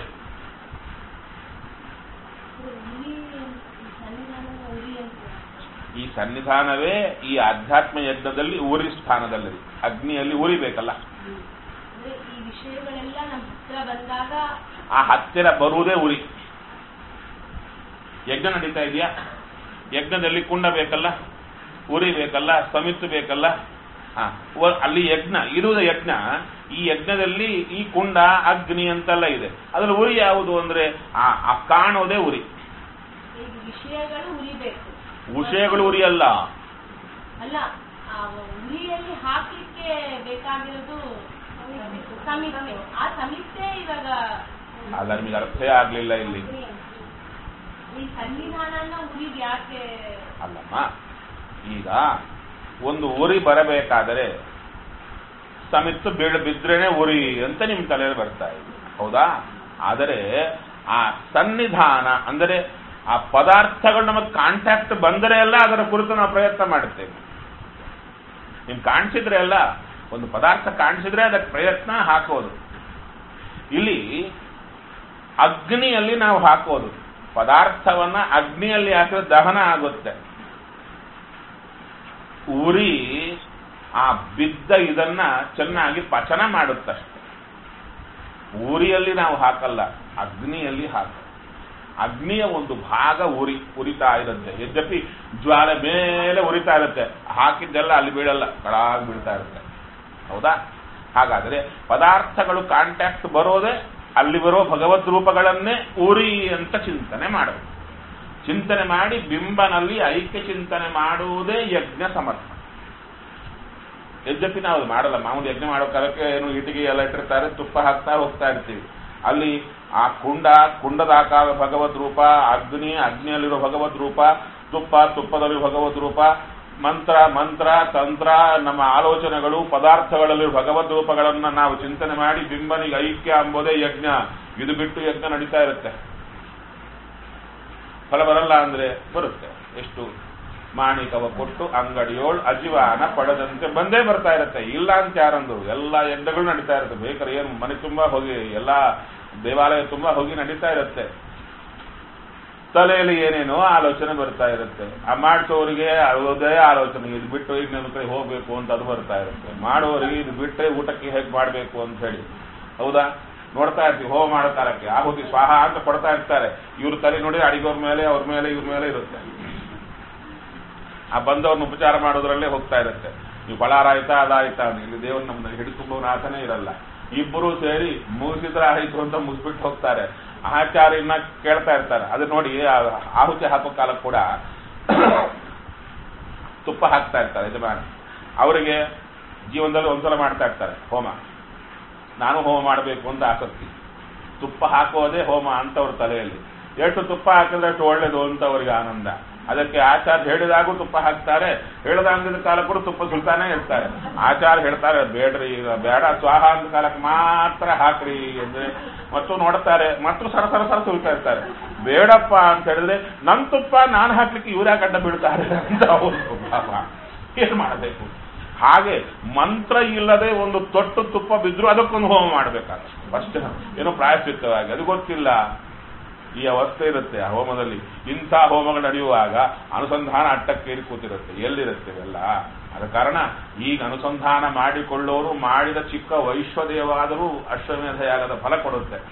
ಈ ಸನ್ನಿಧಾನವೇ ಈ ಆಧ್ಯಾತ್ಮ ಯಜ್ಞದಲ್ಲಿ ಊರಿ ಸ್ಥಾನದಲ್ಲಿದೆ ಅಗ್ನಿಯಲ್ಲಿ ಉರಿಬೇಕಲ್ಲ ಅಂದ್ರೆ ಈ ವಿಷಯಗಳೆಲ್ಲ ನಮ್ಮ ಹತ್ರ ಬಂದಾಗ ಆ ಹತ್ತಿರ ಬರುವುದೇ ಉರಿ ಯಜ್ಞ ನಡೀತಾ ಇದೆಯಾ ಯಜ್ಞದಲ್ಲಿ ಕುಂಡ ಬೇಕಲ್ಲ ಉರಿ ಬೇಕಲ್ಲ ಸಮಿತ್ತು ಬೇಕಲ್ಲ ಆ, ವ- ಅಲ್ಲಿ ಯಜ್ಞ ಇರುವುದು ಯಜ್ಞ ಈ ಯಜ್ಞದಲ್ಲಿ ಈ ಕುಂಡ ಅಗ್ನಿ ಅಂತೆಲ್ಲ ಇದೆ ಅದ್ರಲ್ಲಿ ಉರಿ ಯಾವುದು ಅಂದ್ರೆ ಆ ಆ ಕಾಣೋದೇ ಉರಿ ಈಗ ವಿಷಯಗಳು ಉರಿಬೇಕು ವಿಷಯಗಳು ಉರಿಯಲ್ಲ ಅಲ್ಲ ಆ ಉರಿಯಲ್ಲಿ ಹಾಕ್ಲಿಕ್ಕೆ ಬೇಕಾಗಿರೋದು ಸಮಿತೆ ಆ ಸಮಿತೆ ಇವಾಗ ಅಲ್ಲ ನಿಮಗೆ ಅರ್ಥೇ ಆಗ್ಲಿಲ್ಲ ಇಲ್ಲಿ ಈ ಸನ್ನಿಧಾನನ ಉರಿಗೆ ಯಾಕೆ ಅಲ್ಲಮ್ಮ ಈಗ ಒಂದು ಉರಿ ಬರಬೇಕಾದರೆ ಸಮಿತ್ತು ಬೀಳ ಬಿದ್ರೇನೆ ಉರಿ ಅಂತ ನಿಮ್ ತಲೆಯಲ್ಲಿ ಬರ್ತಾ ಇದೆ ಹೌದಾ ಆದರೆ ಆ ಸನ್ನಿಧಾನ ಅಂದರೆ ಆ ಪದಾರ್ಥಗಳು ನಮಗೆ ಕಾಂಟ್ಯಾಕ್ಟ್ ಬಂದರೆ ಎಲ್ಲ ಅದರ ಕುರಿತು ನಾವು ಪ್ರಯತ್ನ ಮಾಡುತ್ತೇವೆ ನಿಮ್ ಕಾಣಿಸಿದ್ರೆ ಎಲ್ಲ ಒಂದು ಪದಾರ್ಥ ಕಾಣಿಸಿದ್ರೆ ಅದಕ್ಕೆ ಪ್ರಯತ್ನ ಹಾಕೋದು ಇಲ್ಲಿ ಅಗ್ನಿಯಲ್ಲಿ ನಾವು ಹಾಕೋದು ಪದಾರ್ಥವನ್ನ ಅಗ್ನಿಯಲ್ಲಿ ಹಾಕಿದ್ರೆ ದಹನ ಆಗುತ್ತೆ ಉರಿ ಆ ಬಿದ್ದ ಇದನ್ನ ಚೆನ್ನಾಗಿ ಪಚನ ಮಾಡುತ್ತಷ್ಟೆ ಉರಿಯಲ್ಲಿ ನಾವು ಹಾಕಲ್ಲ ಅಗ್ನಿಯಲ್ಲಿ ಹಾಕ ಅಗ್ನಿಯ ಒಂದು ಭಾಗ ಉರಿ ಉರಿತಾ ಇರುತ್ತೆ ಯದ್ಯಪಿ ಜ್ವಾಲೆ ಮೇಲೆ ಉರಿತಾ ಇರುತ್ತೆ ಹಾಕಿದ್ದೆಲ್ಲ ಅಲ್ಲಿ ಬೀಳಲ್ಲ ಕಳಾಗಿ ಬೀಳ್ತಾ ಇರುತ್ತೆ ಹೌದಾ ಹಾಗಾದ್ರೆ ಪದಾರ್ಥಗಳು ಕಾಂಟ್ಯಾಕ್ಟ್ ಬರೋದೇ ಅಲ್ಲಿ ಬರೋ ಭಗವದ್ ರೂಪಗಳನ್ನೇ ಉರಿ ಅಂತ ಚಿಂತನೆ ಮಾಡಬೇಕು ಚಿಂತನೆ ಮಾಡಿ ಬಿಂಬನಲ್ಲಿ ಐಕ್ಯ ಚಿಂತನೆ ಮಾಡುವುದೇ ಯಜ್ಞ ಸಮರ್ಥ ಯದ್ಯಪಿ ನಾವು ಅದು ಮಾಡಲ್ಲ ಮಾಮೂಲಿ ಯಜ್ಞ ಮಾಡೋ ಕಾಲಕ್ಕೆ ಏನು ಇಟಿಗೆ ಎಲ್ಲ ಇಟ್ಟಿರ್ತಾರೆ ತುಪ್ಪ ಹಾಕ್ತಾ ಹೋಗ್ತಾ ಇರ್ತೀವಿ ಅಲ್ಲಿ ಆ ಕುಂಡ ಕುಂಡದ ಆಕಾರ ಭಗವದ್ ರೂಪ ಅಗ್ನಿ ಅಗ್ನಿಯಲ್ಲಿರೋ ಭಗವದ್ ರೂಪ ತುಪ್ಪ ತುಪ್ಪದಲ್ಲಿರೋ ಭಗವದ್ ರೂಪ ಮಂತ್ರ ಮಂತ್ರ ತಂತ್ರ ನಮ್ಮ ಆಲೋಚನೆಗಳು ಪದಾರ್ಥಗಳಲ್ಲಿ ಭಗವದ್ ರೂಪಗಳನ್ನ ನಾವು ಚಿಂತನೆ ಮಾಡಿ ಬಿಂಬನಿಗೆ ಐಕ್ಯ ಎಂಬುದೇ ಯಜ್ಞ ಇದು ಬಿಟ್ಟು ಯಜ್ಞ ನಡೀತಾ ಇರುತ್ತೆ ಫಲ ಬರಲ್ಲ ಅಂದ್ರೆ ಬರುತ್ತೆ ಎಷ್ಟು ಮಾಣಿಕವ ಕೊಟ್ಟು ಅಂಗಡಿಯೋಳ್ ಅಜಿವಾನ ಪಡೆದಂತೆ ಬಂದೇ ಬರ್ತಾ ಇರುತ್ತೆ ಇಲ್ಲ ಅಂತ ಯಾರಂದ್ರು ಎಲ್ಲ ಯಜ್ಞಗಳು ನಡೀತಾ ಇರುತ್ತೆ ಬೇಕಾದ್ರೆ ಏನು ಮನೆ ತುಂಬಾ ಹೋಗಿ ಎಲ್ಲ ದೇವಾಲಯ ತುಂಬಾ ಹೋಗಿ ನಡೀತಾ ಇರುತ್ತೆ ತಲೆಯಲ್ಲಿ ಏನೇನೋ ಆಲೋಚನೆ ಬರ್ತಾ ಇರುತ್ತೆ ಆ ಮಾಡಿಸೋರಿಗೆ ಅದೇ ಆಲೋಚನೆ ಇದು ಬಿಟ್ಟು ಈಗ ನನ್ನ ಕಡೆ ಹೋಗ್ಬೇಕು ಅಂತ ಅದು ಬರ್ತಾ ಇರುತ್ತೆ ಮಾಡೋರಿಗೆ ಇದು ಬಿಟ್ಟರೆ ಊಟಕ್ಕೆ ಹೇಗೆ ಮಾಡಬೇಕು ಅಂತ ಹೇಳಿ ಹೌದಾ ನೋಡ್ತಾ ಇರ್ತೀವಿ ಹೋಮ ಮಾಡೋ ಕಾಲಕ್ಕೆ ಆಹುತಿ ಸ್ವಾಹ ಅಂತ ಕೊಡ್ತಾ ಇರ್ತಾರೆ ಇವ್ರ ತಲೆ ನೋಡಿ ಅಡಿಗೋರ್ ಮೇಲೆ ಅವ್ರ ಮೇಲೆ ಇವ್ರ ಮೇಲೆ ಇರುತ್ತೆ ಆ ಬಂದವ್ರನ್ನ ಉಪಚಾರ ಮಾಡೋದ್ರಲ್ಲೇ ಹೋಗ್ತಾ ಇರುತ್ತೆ ನೀವು ಬಳ್ಳಾರ ಆಯ್ತಾ ಅದಾಯ್ತಾ ಅಂತ ಇಲ್ಲಿ ದೇವ್ರ ನಮ್ಮನ್ನ ಹಿಡಿದುಕೊಂಡವನ ಆತನೇ ಇರಲ್ಲ ಇಬ್ಬರು ಸೇರಿ ಮುಗಿಸಿದ್ರೆ ಆಯ್ತು ಅಂತ ಮುಗಿಸ್ಬಿಟ್ಟು ಹೋಗ್ತಾರೆ ಆಚಾರ್ಯನ ಕೇಳ್ತಾ ಇರ್ತಾರೆ ಅದು ನೋಡಿ ಆ ಆಹುತಿ ಹಾಕೋ ಕಾಲಕ್ಕೆ ಕೂಡ ತುಪ್ಪ ಹಾಕ್ತಾ ಇರ್ತಾರೆ ಯಜಮಾನ ಅವರಿಗೆ ಜೀವನದಲ್ಲಿ ಒಂದ್ಸಲ ಮಾಡ್ತಾ ಇರ್ತಾರೆ ಹೋಮ ನಾನು ಹೋಮ ಮಾಡಬೇಕು ಅಂತ ಆಸಕ್ತಿ ತುಪ್ಪ ಹಾಕೋದೇ ಹೋಮ ಅಂತ ಅವ್ರ ತಲೆಯಲ್ಲಿ ಎಷ್ಟು ತುಪ್ಪ ಹಾಕಿದ್ರೆ ಅಷ್ಟು ಒಳ್ಳೇದು ಅಂತ ಅವ್ರಿಗೆ ಆನಂದ ಅದಕ್ಕೆ ಆಚಾರ್ಯ ಹೇಳಿದಾಗೂ ತುಪ್ಪ ಹಾಕ್ತಾರೆ ಹೇಳದಂಗದ ಕಾಲ ಕೂಡ ತುಪ್ಪ ಸುಲ್ತಾನೆ ಇರ್ತಾರೆ ಆಚಾರ್ಯ ಹೇಳ್ತಾರೆ ಬೇಡ್ರಿ ಈಗ ಬೇಡ ಸ್ವಾಹ ಅಂತ ಕಾಲಕ್ಕೆ ಮಾತ್ರ ಹಾಕ್ರಿ ಅಂದ್ರೆ ಮತ್ತು ನೋಡ್ತಾರೆ ಮತ್ತು ಸರ ಸರ ಸರ ಸುಲ್ತಾ ಇರ್ತಾರೆ ಬೇಡಪ್ಪ ಅಂತ ಹೇಳಿದ್ರೆ ನನ್ ತುಪ್ಪ ನಾನು ಹಾಕ್ಲಿಕ್ಕೆ ಇವರೇ ಗಡ್ಡ ಬೀಳ್ತಾರೆ ಅಂತ ಅವರು ಪಾಪ ಏನ್ ಮಾಡಬೇಕು ಹಾಗೆ ಮಂತ್ರ ಇಲ್ಲದೆ ಒಂದು ತೊಟ್ಟು ತುಪ್ಪ ಬಿದ್ರು ಅದಕ್ಕೊಂದು ಹೋಮ ಮಾಡಬೇಕಾಗುತ್ತೆ ಫಸ್ಟ್ ಏನೋ ಪ್ರಾಯಶ್ಚಿತ್ತವಾಗಿ ಅದು ಗೊತ್ತಿಲ್ಲ ಈ ಅವಸ್ಥೆ ಇರುತ್ತೆ ಆ ಹೋಮದಲ್ಲಿ ಇಂಥ ಹೋಮಗಳು ನಡೆಯುವಾಗ ಅನುಸಂಧಾನ ಅಟ್ಟಕ್ಕೇರಿ ಕೂತಿರುತ್ತೆ ಎಲ್ಲಿರುತ್ತೆ ಇವೆಲ್ಲ ಅದ ಕಾರಣ ಈಗ ಅನುಸಂಧಾನ ಮಾಡಿಕೊಳ್ಳೋರು ಮಾಡಿದ ಚಿಕ್ಕ ವೈಶ್ವದೇವಾದರೂ ಅಶ್ವಮೇಧ ಯಾಗದ ಫಲ ಕೊಡುತ್ತೆ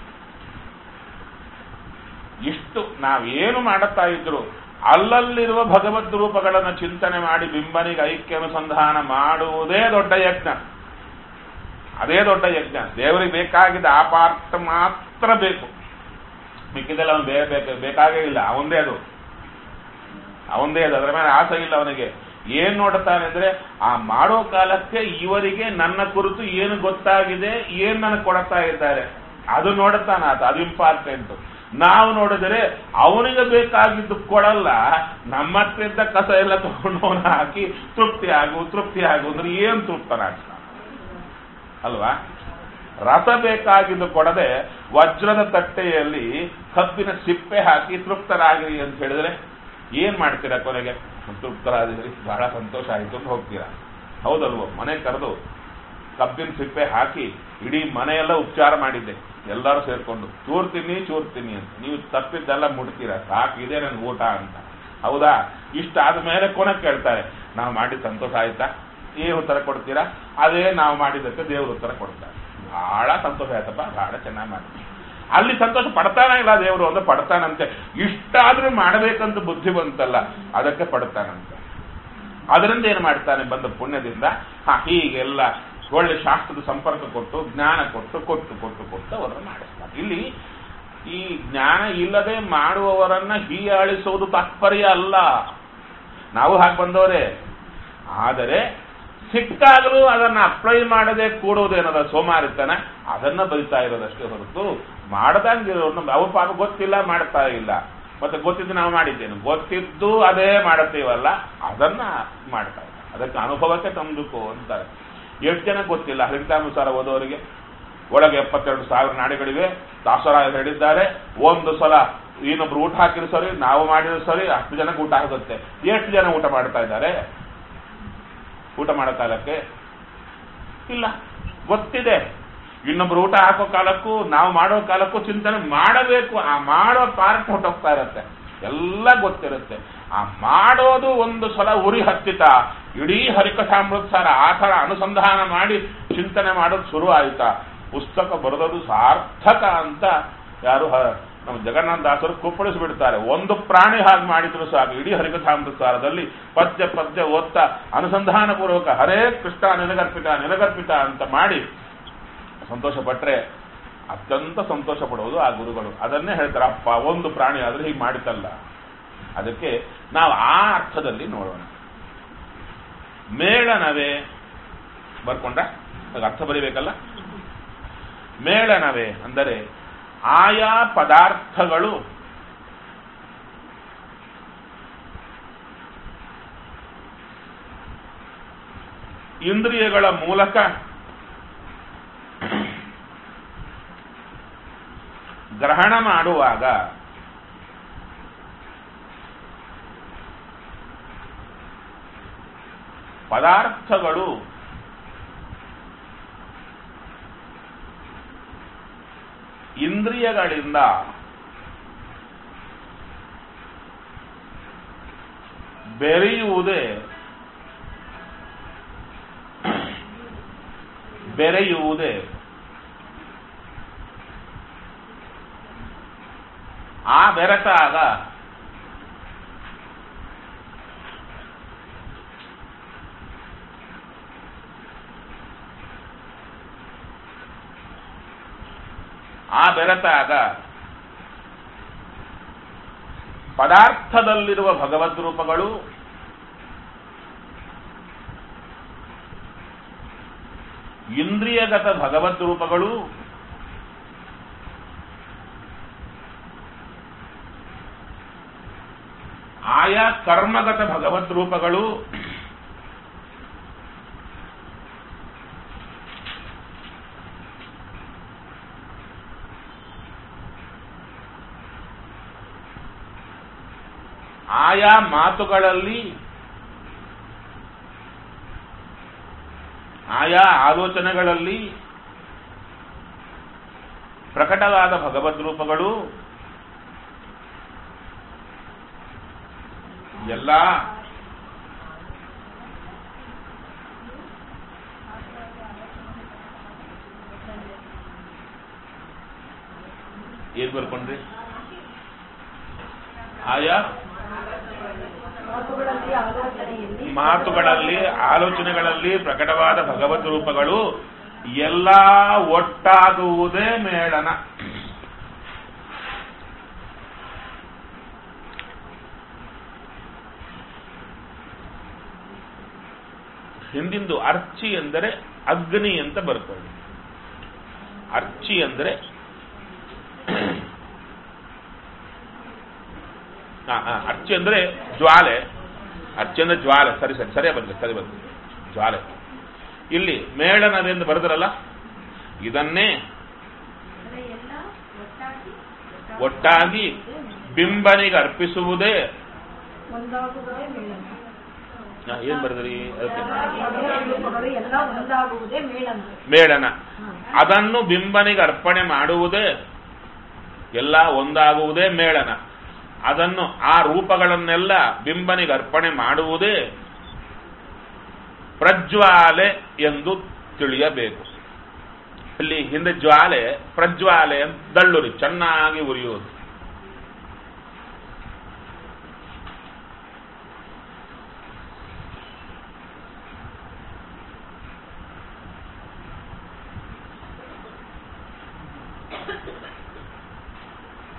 ಇಷ್ಟು ನಾವೇನು ಮಾಡುತ್ತಾ ಇದ್ರು ಅಲ್ಲಲ್ಲಿರುವ ಭಗವದ್ ರೂಪಗಳನ್ನು ಚಿಂತನೆ ಮಾಡಿ ಬಿಂಬನಿಗೆ ಐಕ್ಯ ಅನುಸಂಧಾನ ಮಾಡುವುದೇ ದೊಡ್ಡ ಯಜ್ಞ ಅದೇ ದೊಡ್ಡ ಯಜ್ಞ ದೇವರಿಗೆ ಬೇಕಾಗಿದ್ದ ಆ ಪಾರ್ಟ್ ಮಾತ್ರ ಬೇಕು ಮಿಕ್ಕಿದೆಲ್ಲ ಅವನು ಬೇರೆ ಬೇಕು ಬೇಕಾಗೇ ಇಲ್ಲ ಅವಂದೇ ಅದು ಅವಂದೇ ಅದು ಅದರ ಮೇಲೆ ಆಸೆ ಇಲ್ಲ ಅವನಿಗೆ ಏನ್ ನೋಡ್ತಾನೆ ಅಂದ್ರೆ ಆ ಮಾಡೋ ಕಾಲಕ್ಕೆ ಇವರಿಗೆ ನನ್ನ ಕುರಿತು ಏನು ಗೊತ್ತಾಗಿದೆ ಏನ್ ನನಗೆ ಕೊಡ್ತಾ ಇದ್ದಾರೆ ಅದು ನೋಡುತ್ತಾನ ಆತ ಅದು ಇಂಪಾರ್ಟೆಂಟ್ ನಾವು ನೋಡಿದರೆ ಅವನಿಗೆ ಬೇಕಾಗಿದ್ದು ಕೊಡಲ್ಲ ನಮ್ಮತ್ತಿದ್ದ ಕಸ ಎಲ್ಲ ತಗೊಂಡು ಅವನು ಹಾಕಿ ತೃಪ್ತಿ ಆಗು ತೃಪ್ತಿ ಆಗು ಅಂದ್ರೆ ಏನ್ ತೃಪ್ತನಾಗ್ತಾನೆ ಅಲ್ವಾ ರಸ ಬೇಕಾಗಿದ್ದು ಕೊಡದೆ ವಜ್ರದ ತಟ್ಟೆಯಲ್ಲಿ ಕಬ್ಬಿನ ಸಿಪ್ಪೆ ಹಾಕಿ ತೃಪ್ತರಾಗಿರಿ ಅಂತ ಹೇಳಿದ್ರೆ ಏನ್ ಮಾಡ್ತೀರಾ ಕೊನೆಗೆ ತೃಪ್ತರಾದಿರಿ ಬಹಳ ಸಂತೋಷ ಆಯಿತು ಅಂತ ಹೋಗ್ತೀರಾ ಹೌದಲ್ವೋ ಮನೆ ಕರೆದು ಕಬ್ಬಿನ ಸಿಪ್ಪೆ ಹಾಕಿ ಇಡೀ ಮನೆಯೆಲ್ಲ ಉಪಚಾರ ಮಾಡಿದ್ದೆ ಎಲ್ಲರೂ ಸೇರ್ಕೊಂಡು ಚೂರ್ ತಿನ್ನಿ ಚೂರ್ ತಿನ್ನಿ ಅಂತ ನೀವು ತಪ್ಪಿದ್ದೆಲ್ಲ ಮುಟ್ತೀರಾ ಸಾಕು ಇದೆ ನನ್ಗೆ ಊಟ ಅಂತ ಹೌದಾ ಇಷ್ಟಾದ ಮೇಲೆ ಕೊನೆ ಕೇಳ್ತಾರೆ ನಾವು ಮಾಡಿದ ಸಂತೋಷ ಆಯ್ತಾ ಏನು ಉತ್ತರ ಕೊಡ್ತೀರಾ ಅದೇ ನಾವು ಮಾಡಿದ್ದಕ್ಕೆ ದೇವ್ರ ಉತ್ತರ ಕೊಡ್ತಾರೆ ಬಹಳ ಸಂತೋಷ ಆಯ್ತಪ್ಪ ಬಹಳ ಚೆನ್ನಾಗಿ ಮಾಡ್ತೀವಿ ಅಲ್ಲಿ ಸಂತೋಷ ಪಡ್ತಾನೆ ಇಲ್ಲ ದೇವರು ಅಂದ್ರೆ ಪಡ್ತಾನಂತೆ ಇಷ್ಟಾದ್ರೂ ಮಾಡಬೇಕಂತ ಬುದ್ಧಿ ಬಂತಲ್ಲ ಅದಕ್ಕೆ ಪಡ್ತಾನಂತೆ ಅದರಿಂದ ಏನು ಮಾಡ್ತಾನೆ ಬಂದ ಪುಣ್ಯದಿಂದ ಹಾ ಹೀಗೆಲ್ಲ ಒಳ್ಳೆ ಶಾಸ್ತ್ರದ ಸಂಪರ್ಕ ಕೊಟ್ಟು ಜ್ಞಾನ ಕೊಟ್ಟು ಕೊಟ್ಟು ಕೊಟ್ಟು ಕೊಟ್ಟು ಅವರನ್ನು ಮಾಡಿಸ್ತಾರೆ ಇಲ್ಲಿ ಈ ಜ್ಞಾನ ಇಲ್ಲದೆ ಮಾಡುವವರನ್ನ ಹೀಯಾಳಿಸುವುದು ತಾತ್ಪರ್ಯ ಅಲ್ಲ ನಾವು ಹಾಗೆ ಬಂದವರೇ ಆದರೆ ಸಿಕ್ಕಾಗಲೂ ಅದನ್ನ ಅಪ್ಲೈ ಮಾಡದೆ ಕೂಡುವುದೇನದ ಸೋಮಾರಿತನ ಅದನ್ನ ಬರಿತಾ ಇರೋದಷ್ಟೇ ಹೊರತು ಮಾಡದಂಗಿರೋರ್ನ ಅವ್ರ ಪಾಪ ಗೊತ್ತಿಲ್ಲ ಮಾಡ್ತಾ ಇಲ್ಲ ಮತ್ತೆ ಗೊತ್ತಿದ್ದು ನಾವು ಮಾಡಿದ್ದೇನೆ ಗೊತ್ತಿದ್ದು ಅದೇ ಮಾಡುತ್ತೀವಲ್ಲ ಅದನ್ನ ಮಾಡ್ತಾ ಇಲ್ಲ ಅದಕ್ಕೆ ಅನುಭವಕ್ಕೆ ತಂದುಕೋ ಅಂತಾರೆ ಎಷ್ಟು ಜನ ಗೊತ್ತಿಲ್ಲ ಹರಿತಾನುಸಾರ ಓದೋರಿಗೆ ಒಳಗೆ ಎಪ್ಪತ್ತೆರಡು ಸಾವಿರ ನಾಡಿಗಳಿವೆ ದಾಸರಾಯ ಹೇಳಿದ್ದಾರೆ ಒಂದು ಸಲ ಇನ್ನೊಬ್ರು ಊಟ ಹಾಕಿದ್ರು ಸರಿ ನಾವು ಮಾಡಿದ್ರು ಸರಿ ಹತ್ತು ಜನಕ್ಕೆ ಊಟ ಆಗುತ್ತೆ ಎಷ್ಟು ಜನ ಊಟ ಮಾಡ್ತಾ ಇದ್ದಾರೆ ಊಟ ಮಾಡೋ ಕಾಲಕ್ಕೆ ಇಲ್ಲ ಗೊತ್ತಿದೆ ಇನ್ನೊಬ್ರು ಊಟ ಹಾಕೋ ಕಾಲಕ್ಕೂ ನಾವು ಮಾಡೋ ಕಾಲಕ್ಕೂ ಚಿಂತನೆ ಮಾಡಬೇಕು ಆ ಮಾಡೋ ಪಾರ್ಟ್ ಹೊಟ್ಟೋಗ್ತಾ ಇರುತ್ತೆ ಎಲ್ಲ ಗೊತ್ತಿರುತ್ತೆ ಆ ಮಾಡೋದು ಒಂದು ಸಲ ಉರಿ ಹತ್ತಿತ ಇಡೀ ಹರಿಕಥಾಮೃತಸಾರ ಆ ಥರ ಅನುಸಂಧಾನ ಮಾಡಿ ಚಿಂತನೆ ಮಾಡೋದು ಶುರು ಆಯ್ತಾ ಪುಸ್ತಕ ಬರೆದದು ಸಾರ್ಥಕ ಅಂತ ಯಾರು ಹ- ನಮ್ಮ ಜಗನ್ನಾಥ ದಾಸರು ಕುಪ್ಪಳಿಸಿಬಿಡ್ತಾರೆ ಒಂದು ಪ್ರಾಣಿ ಹಾಗೆ ಮಾಡಿದ್ರು ಸಾಕು ಇಡೀ ಹರಿಕಥಾಮೃತಸಾರದಲ್ಲಿ ಪದ್ಯ ಪದ್ಯ ಓದ್ತಾ ಅನುಸಂಧಾನ ಪೂರ್ವಕ ಹರೇ ಕೃಷ್ಣ ನಿನಗರ್ಪಿತ ನಿನಗರ್ಪಿತ ಅಂತ ಮಾಡಿ ಸಂತೋಷ ಪಟ್ರೆ ಅತ್ಯಂತ ಸಂತೋಷ ಪಡುವುದು ಆ ಗುರುಗಳು ಅದನ್ನೇ ಹೇಳ್ತಾರೆ ಅಪ್ಪ ಒಂದು ಪ್ರಾಣಿ ಆದ್ರೆ ಹೀಗೆ ಮಾಡಿತಲ್ಲ ಅದಕ್ಕೆ ನಾವು ಆ ಅರ್ಥದಲ್ಲಿ ನೋಡೋಣ ಮೇಳನವೇ ಬರ್ಕೊಂಡ ಅದಕ್ಕೆ ಅರ್ಥ ಬರಿಬೇಕಲ್ಲ ಮೇಳನವೇ ಅಂದರೆ ಆಯಾ ಪದಾರ್ಥಗಳು ಇಂದ್ರಿಯಗಳ ಮೂಲಕ ಗ್ರಹಣ ಮಾಡುವಾಗ ಪದಾರ್ಥಗಳು ಇಂದ್ರಿಯಗಳಿಂದ ಬೆರೆಯುವುದೇ ಬೆರೆಯುವುದೇ ಆ ಬೆರೆತಾಗ ಆ ಬೆರೆತಾಗ ಪದಾರ್ಥದಲ್ಲಿರುವ ಭಗವದ್ ರೂಪಗಳು ಇಂದ್ರಿಯಗತ ಭಗವದ್ ರೂಪಗಳು ಆಯಾ ಕರ್ಮಗತ ಭಗವದ್ ರೂಪಗಳು ಆಯಾ ಮಾತುಗಳಲ್ಲಿ ಆಯಾ ಆಲೋಚನೆಗಳಲ್ಲಿ ಪ್ರಕಟವಾದ ಭಗವದ್ ರೂಪಗಳು ಎಲ್ಲ ಏನ್ ಬರ್ಕೊಂಡ್ರಿ ಆಯಾ ಮಾತುಗಳಲ್ಲಿ ಆಲೋಚನೆಯಲ್ಲಿ ಮಾತುಗಳಲ್ಲಿ ಆಲೋಚನೆಗಳಲ್ಲಿ ಪ್ರಕಟವಾದ ಭಗವದ್ ರೂಪಗಳು ಎಲ್ಲ ಒಟ್ಟಾಗುವುದೇ ಮೇಳನ ಹಿಂದಿಂದು ಅರ್ಚಿ ಎಂದರೆ ಅಗ್ನಿ ಅಂತ ಬರ್ತದೆ ಅರ್ಚಿ ಅಂದರೆ ಹಾ, ಹಾ, ಅರ್ಚಿ ಅಂದ್ರೆ ಜ್ವಾಲೆ ಅರ್ಚಿ ಅಂದ್ರೆ ಜ್ವಾಲೆ ಸರಿ ಸರಿ ಸರಿಯಾ ಬಂದ್ರೆ ಸರಿ ಬಂದ್ರೆ ಜ್ವಾಲೆ ಇಲ್ಲಿ ಮೇಳನವೆಂದು ಬರೆದ್ರಲ್ಲ ಇದನ್ನೇ ಅಂದ್ರೆ ಎಲ್ಲ ಒಟ್ಟಾಗಿ ಒಟ್ಟಾಗಿ ಬಿಂಬನಿಗೆ ಅರ್ಪಿಸುವುದೇ ಒಂದಾಗುವುದೇ ಮೇಳನ ಹಾ, ಏನ್ ಬರೆದ್ರಿ ಅದಕ್ಕೆ ಭಗವದ್ ರೂಪಗಳು ಎಲ್ಲ ಒಂದಾಗುವುದೇ ಮೇಳನ ಮೇಳನ ಅದನ್ನು ಬಿಂಬನಿಗೆ ಅರ್ಪಣೆ ಮಾಡುವುದೇ ಎಲ್ಲ ಒಂದಾಗುವುದೇ ಮೇಳನ ಅದನ್ನು ಆ ರೂಪಗಳನ್ನೆಲ್ಲ ಬಿಂಬನಿಗೆ ಅರ್ಪಣೆ ಮಾಡುವುದೇ ಪ್ರಜ್ವಾಲೆ ಎಂದು ತಿಳಿಯಬೇಕು ಅಲ್ಲಿ ಹಿಂದೆ ಜ್ವಾಲೆ ಪ್ರಜ್ವಾಲೆ ಅಂತ ದಳ್ಳುರಿ ಚೆನ್ನಾಗಿ ಉರಿಯುವುದು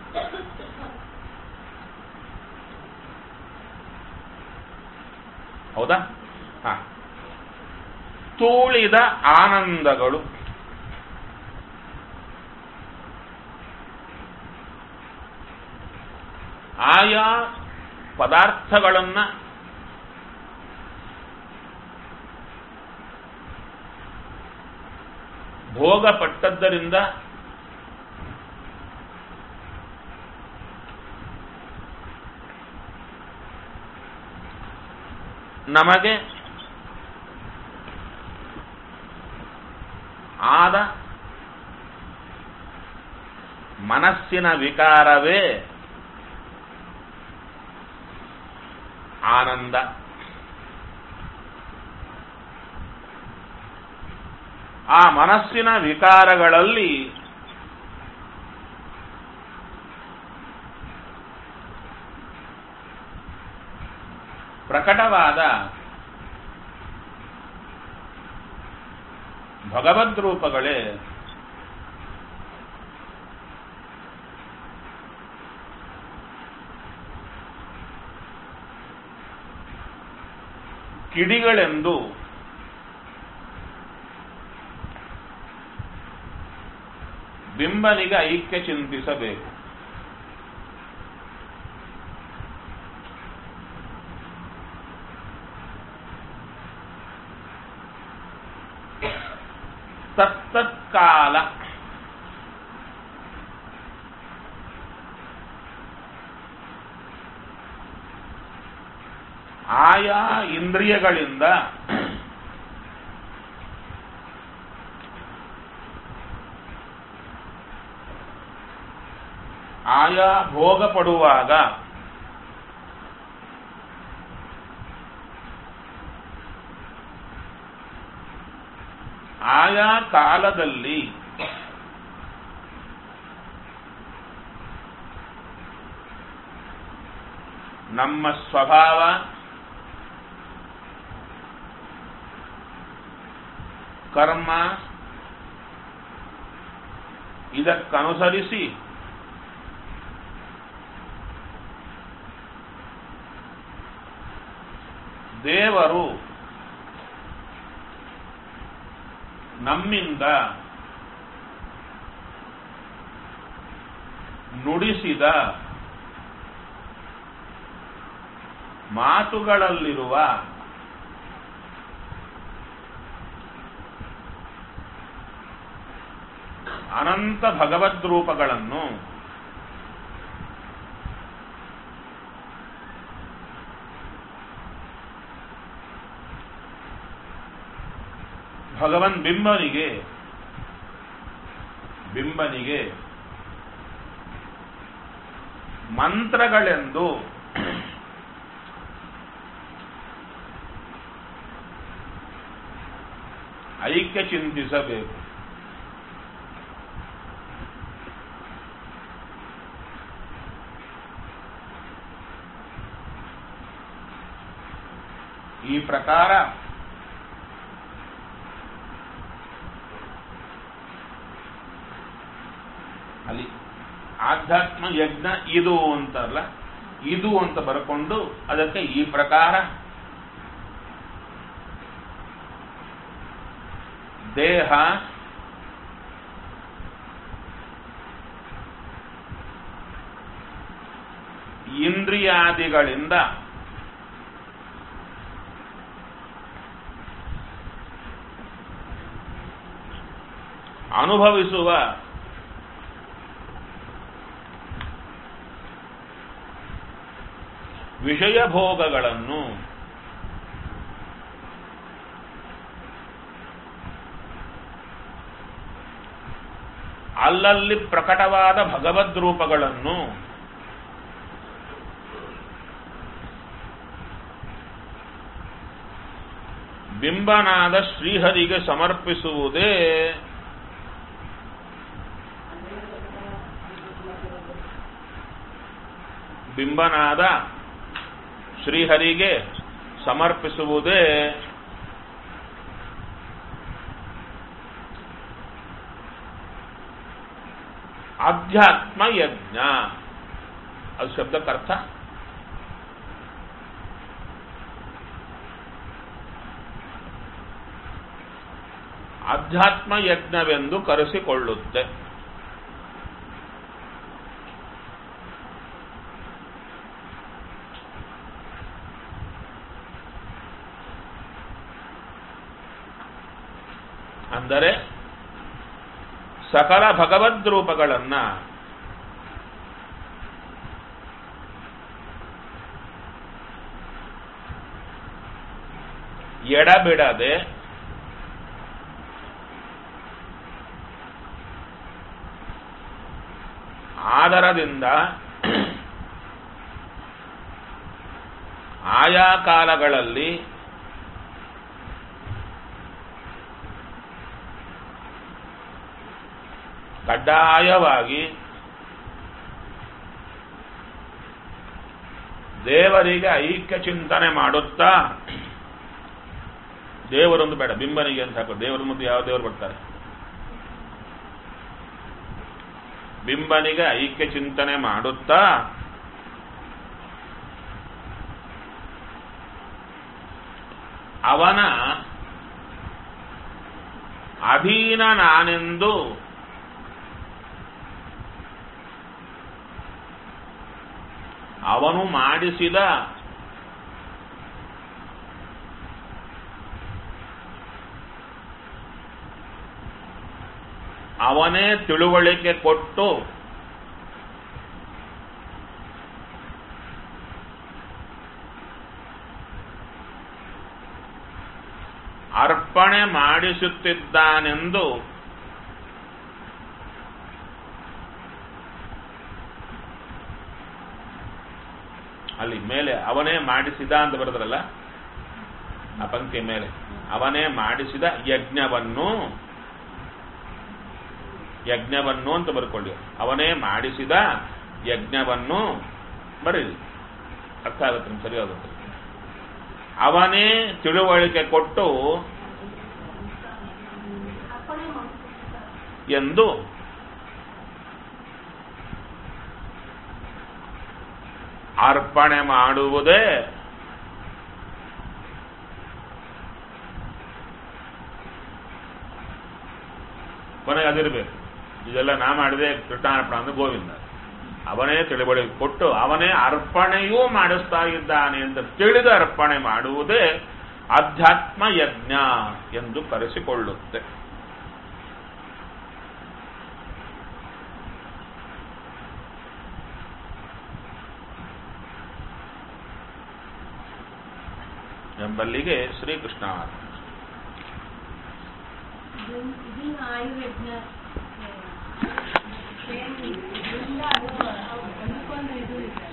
ಹೌದಾ ಹ ತೂಳಿದ ಆನಂದಗಳು ಆಯಾ ಪದಾರ್ಥಗಳನ್ನ ಭೋಗಪಟ್ಟದ್ದರಿಂದ ನಮಗೆ ಆದ ಮನಸ್ಸಿನ ವಿಕಾರವೇ ಆನಂದ ಆ ಮನಸ್ಸಿನ ವಿಕಾರಗಳಲ್ಲಿ ಪ್ರಕಟವಾದ ಭಗವದ್ರೂಪಗಳೇ ಕಿಡಿಗಳೆಂದು ಬಿಂಬನಿಗೆ ಐಕ್ಯ ಚಿಂತಿಸಬೇಕು ತತ್ತತ್ಕಾಲ ಆಯಾ ಇಂದ್ರಿಯಗಳಿಂದ ಆಯಾ ಭೋಗ ಪಡುವಾಗ ಆಯಾ ಕಾಲದಲ್ಲಿ ನಮ್ಮ ಸ್ವಭಾವ ಕರ್ಮ ಇದಕ್ಕನುಸರಿಸಿ ದೇವರು ನಮ್ಮಿಂದ ನುಡಿಸಿದ ಮಾತುಗಳಲ್ಲಿರುವ ಅನಂತ ಭಗವದ್ರೂಪಗಳನ್ನು ಭಗವನ್ ಬಿಂಬನಿಗೆ ಬಿಂಬನಿಗೆ ಮಂತ್ರಗಳೆಂದು ಐಕ್ಯ ಚಿಂತಿಸಬೇಕು ಈ ಪ್ರಕಾರ ಅಲ್ಲಿ ಆಧ್ಯಾತ್ಮ ಯಜ್ಞ ಇದು ಅಂತಲ್ಲ ಇದು ಅಂತ ಬರ್ಕೊಂಡು ಅದಕ್ಕೆ ಈ ಪ್ರಕಾರ ದೇಹ ಇಂದ್ರಿಯಾದಿಗಳಿಂದ ಅನುಭವಿಸುವ ವಿಷಯ ಭೋಗಗಳನ್ನು ಅಲ್ಲಲ್ಲಿ ಪ್ರಕಟವಾದ ಭಗವದ್ ರೂಪಗಳನ್ನು ಬಿಂಬನಾದ ಶ್ರೀಹರಿಗೆ ಸಮರ್ಪಿಸುವುದೇ ಬಿಂಬನಾದ ಶ್ರೀಹರಿಗೆ ಸಮರ್ಪಿಸುವುದೇ ಅಧ್ಯಾತ್ಮ ಯಜ್ಞ ಅದು ಶಬ್ದಕ್ಕರ್ಥ ಅಧ್ಯಾತ್ಮ ಯಜ್ಞವೆಂದು ಕರೆಸಿಕೊಳ್ಳುತ್ತೆ ಅಂದರೆ ಸಕಲ ಭಗವದ್ರೂಪಗಳನ್ನ ಎಡಬಿಡದೆ ಆದರದಿಂದ ಆಯಾ ಕಾಲಗಳಲ್ಲಿ ಕಡ್ಡಾಯವಾಗಿ ದೇವರಿಗೆ ಐಕ್ಯ ಚಿಂತನೆ ಮಾಡುತ್ತಾ ದೇವರೊಂದು ಬೇಡ ಬಿಂಬನಿಗೆ ಅಂತ ಹಾಕೋ ದೇವರ ಮುಂದೆ ಯಾವ ದೇವರು ಬರ್ತಾರೆ ಬಿಂಬನಿಗೆ ಐಕ್ಯ ಚಿಂತನೆ ಮಾಡುತ್ತಾ ಅವನ ಅಧೀನ ನಾನೆಂದು ಅವನು ಮಾಡಿಸಿದ ಅವನೇ ತಿಳುವಳಿಕೆ ಕೊಟ್ಟು ಅರ್ಪಣೆ ಮಾಡಿಸುತ್ತಿದ್ದಾನೆಂದು ಅಲ್ಲಿ ಮೇಲೆ ಅವನೇ ಮಾಡಿಸಿದ ಅಂತ ಬರೋದ್ರಲ್ಲ ಆ ಪಂಕ್ತಿ ಮೇಲೆ ಅವನೇ ಮಾಡಿಸಿದ ಯಜ್ಞವನ್ನು ಯಜ್ಞವನ್ನು ಅಂತ ಬರ್ಕೊಳ್ಳಿ ಅವನೇ ಮಾಡಿಸಿದ ಯಜ್ಞವನ್ನು ಬರೀರಿ ಅರ್ಥ ಆಗುತ್ತೆ ನಿಮ್ಗೆ ಸರಿಯಾಗುತ್ತೆ ಅವನೇ ತಿಳುವಳಿಕೆ ಕೊಟ್ಟು ಎಂದು ಅರ್ಪಣೆ ಮಾಡುವುದೇ ಕೊನೆಗೆ ಅದಿರಬೇಕು ಇದೆಲ್ಲ ನಾ ಮಾಡಿದೆ ಕೃಷ್ಣಾರ್ಪಣ ಅಂದ್ರೆ ಗೋವಿಂದ ಅವನೇ ತಿಳುವಳಿ ಕೊಟ್ಟು ಅವನೇ ಅರ್ಪಣೆಯೂ ಮಾಡಿಸ್ತಾ ಇದ್ದಾನೆ ಅಂತ ತಿಳಿದ ಅರ್ಪಣೆ ಮಾಡುವುದೇ ಅಧ್ಯಾತ್ಮ ಯಜ್ಞ ಎಂದು ಕರೆಸಿಕೊಳ್ಳುತ್ತೆ ಎಂಬಲ್ಲಿಗೆ ಶ್ರೀಕೃಷ್ಣ ಇದೀಗ ಆಯುರ್ವೇದ ಸೇಮ್ ಇದರಿಂದ ಅದು ಹೊಂದ್ಕೊಂಡು ಇದು ಇದೆ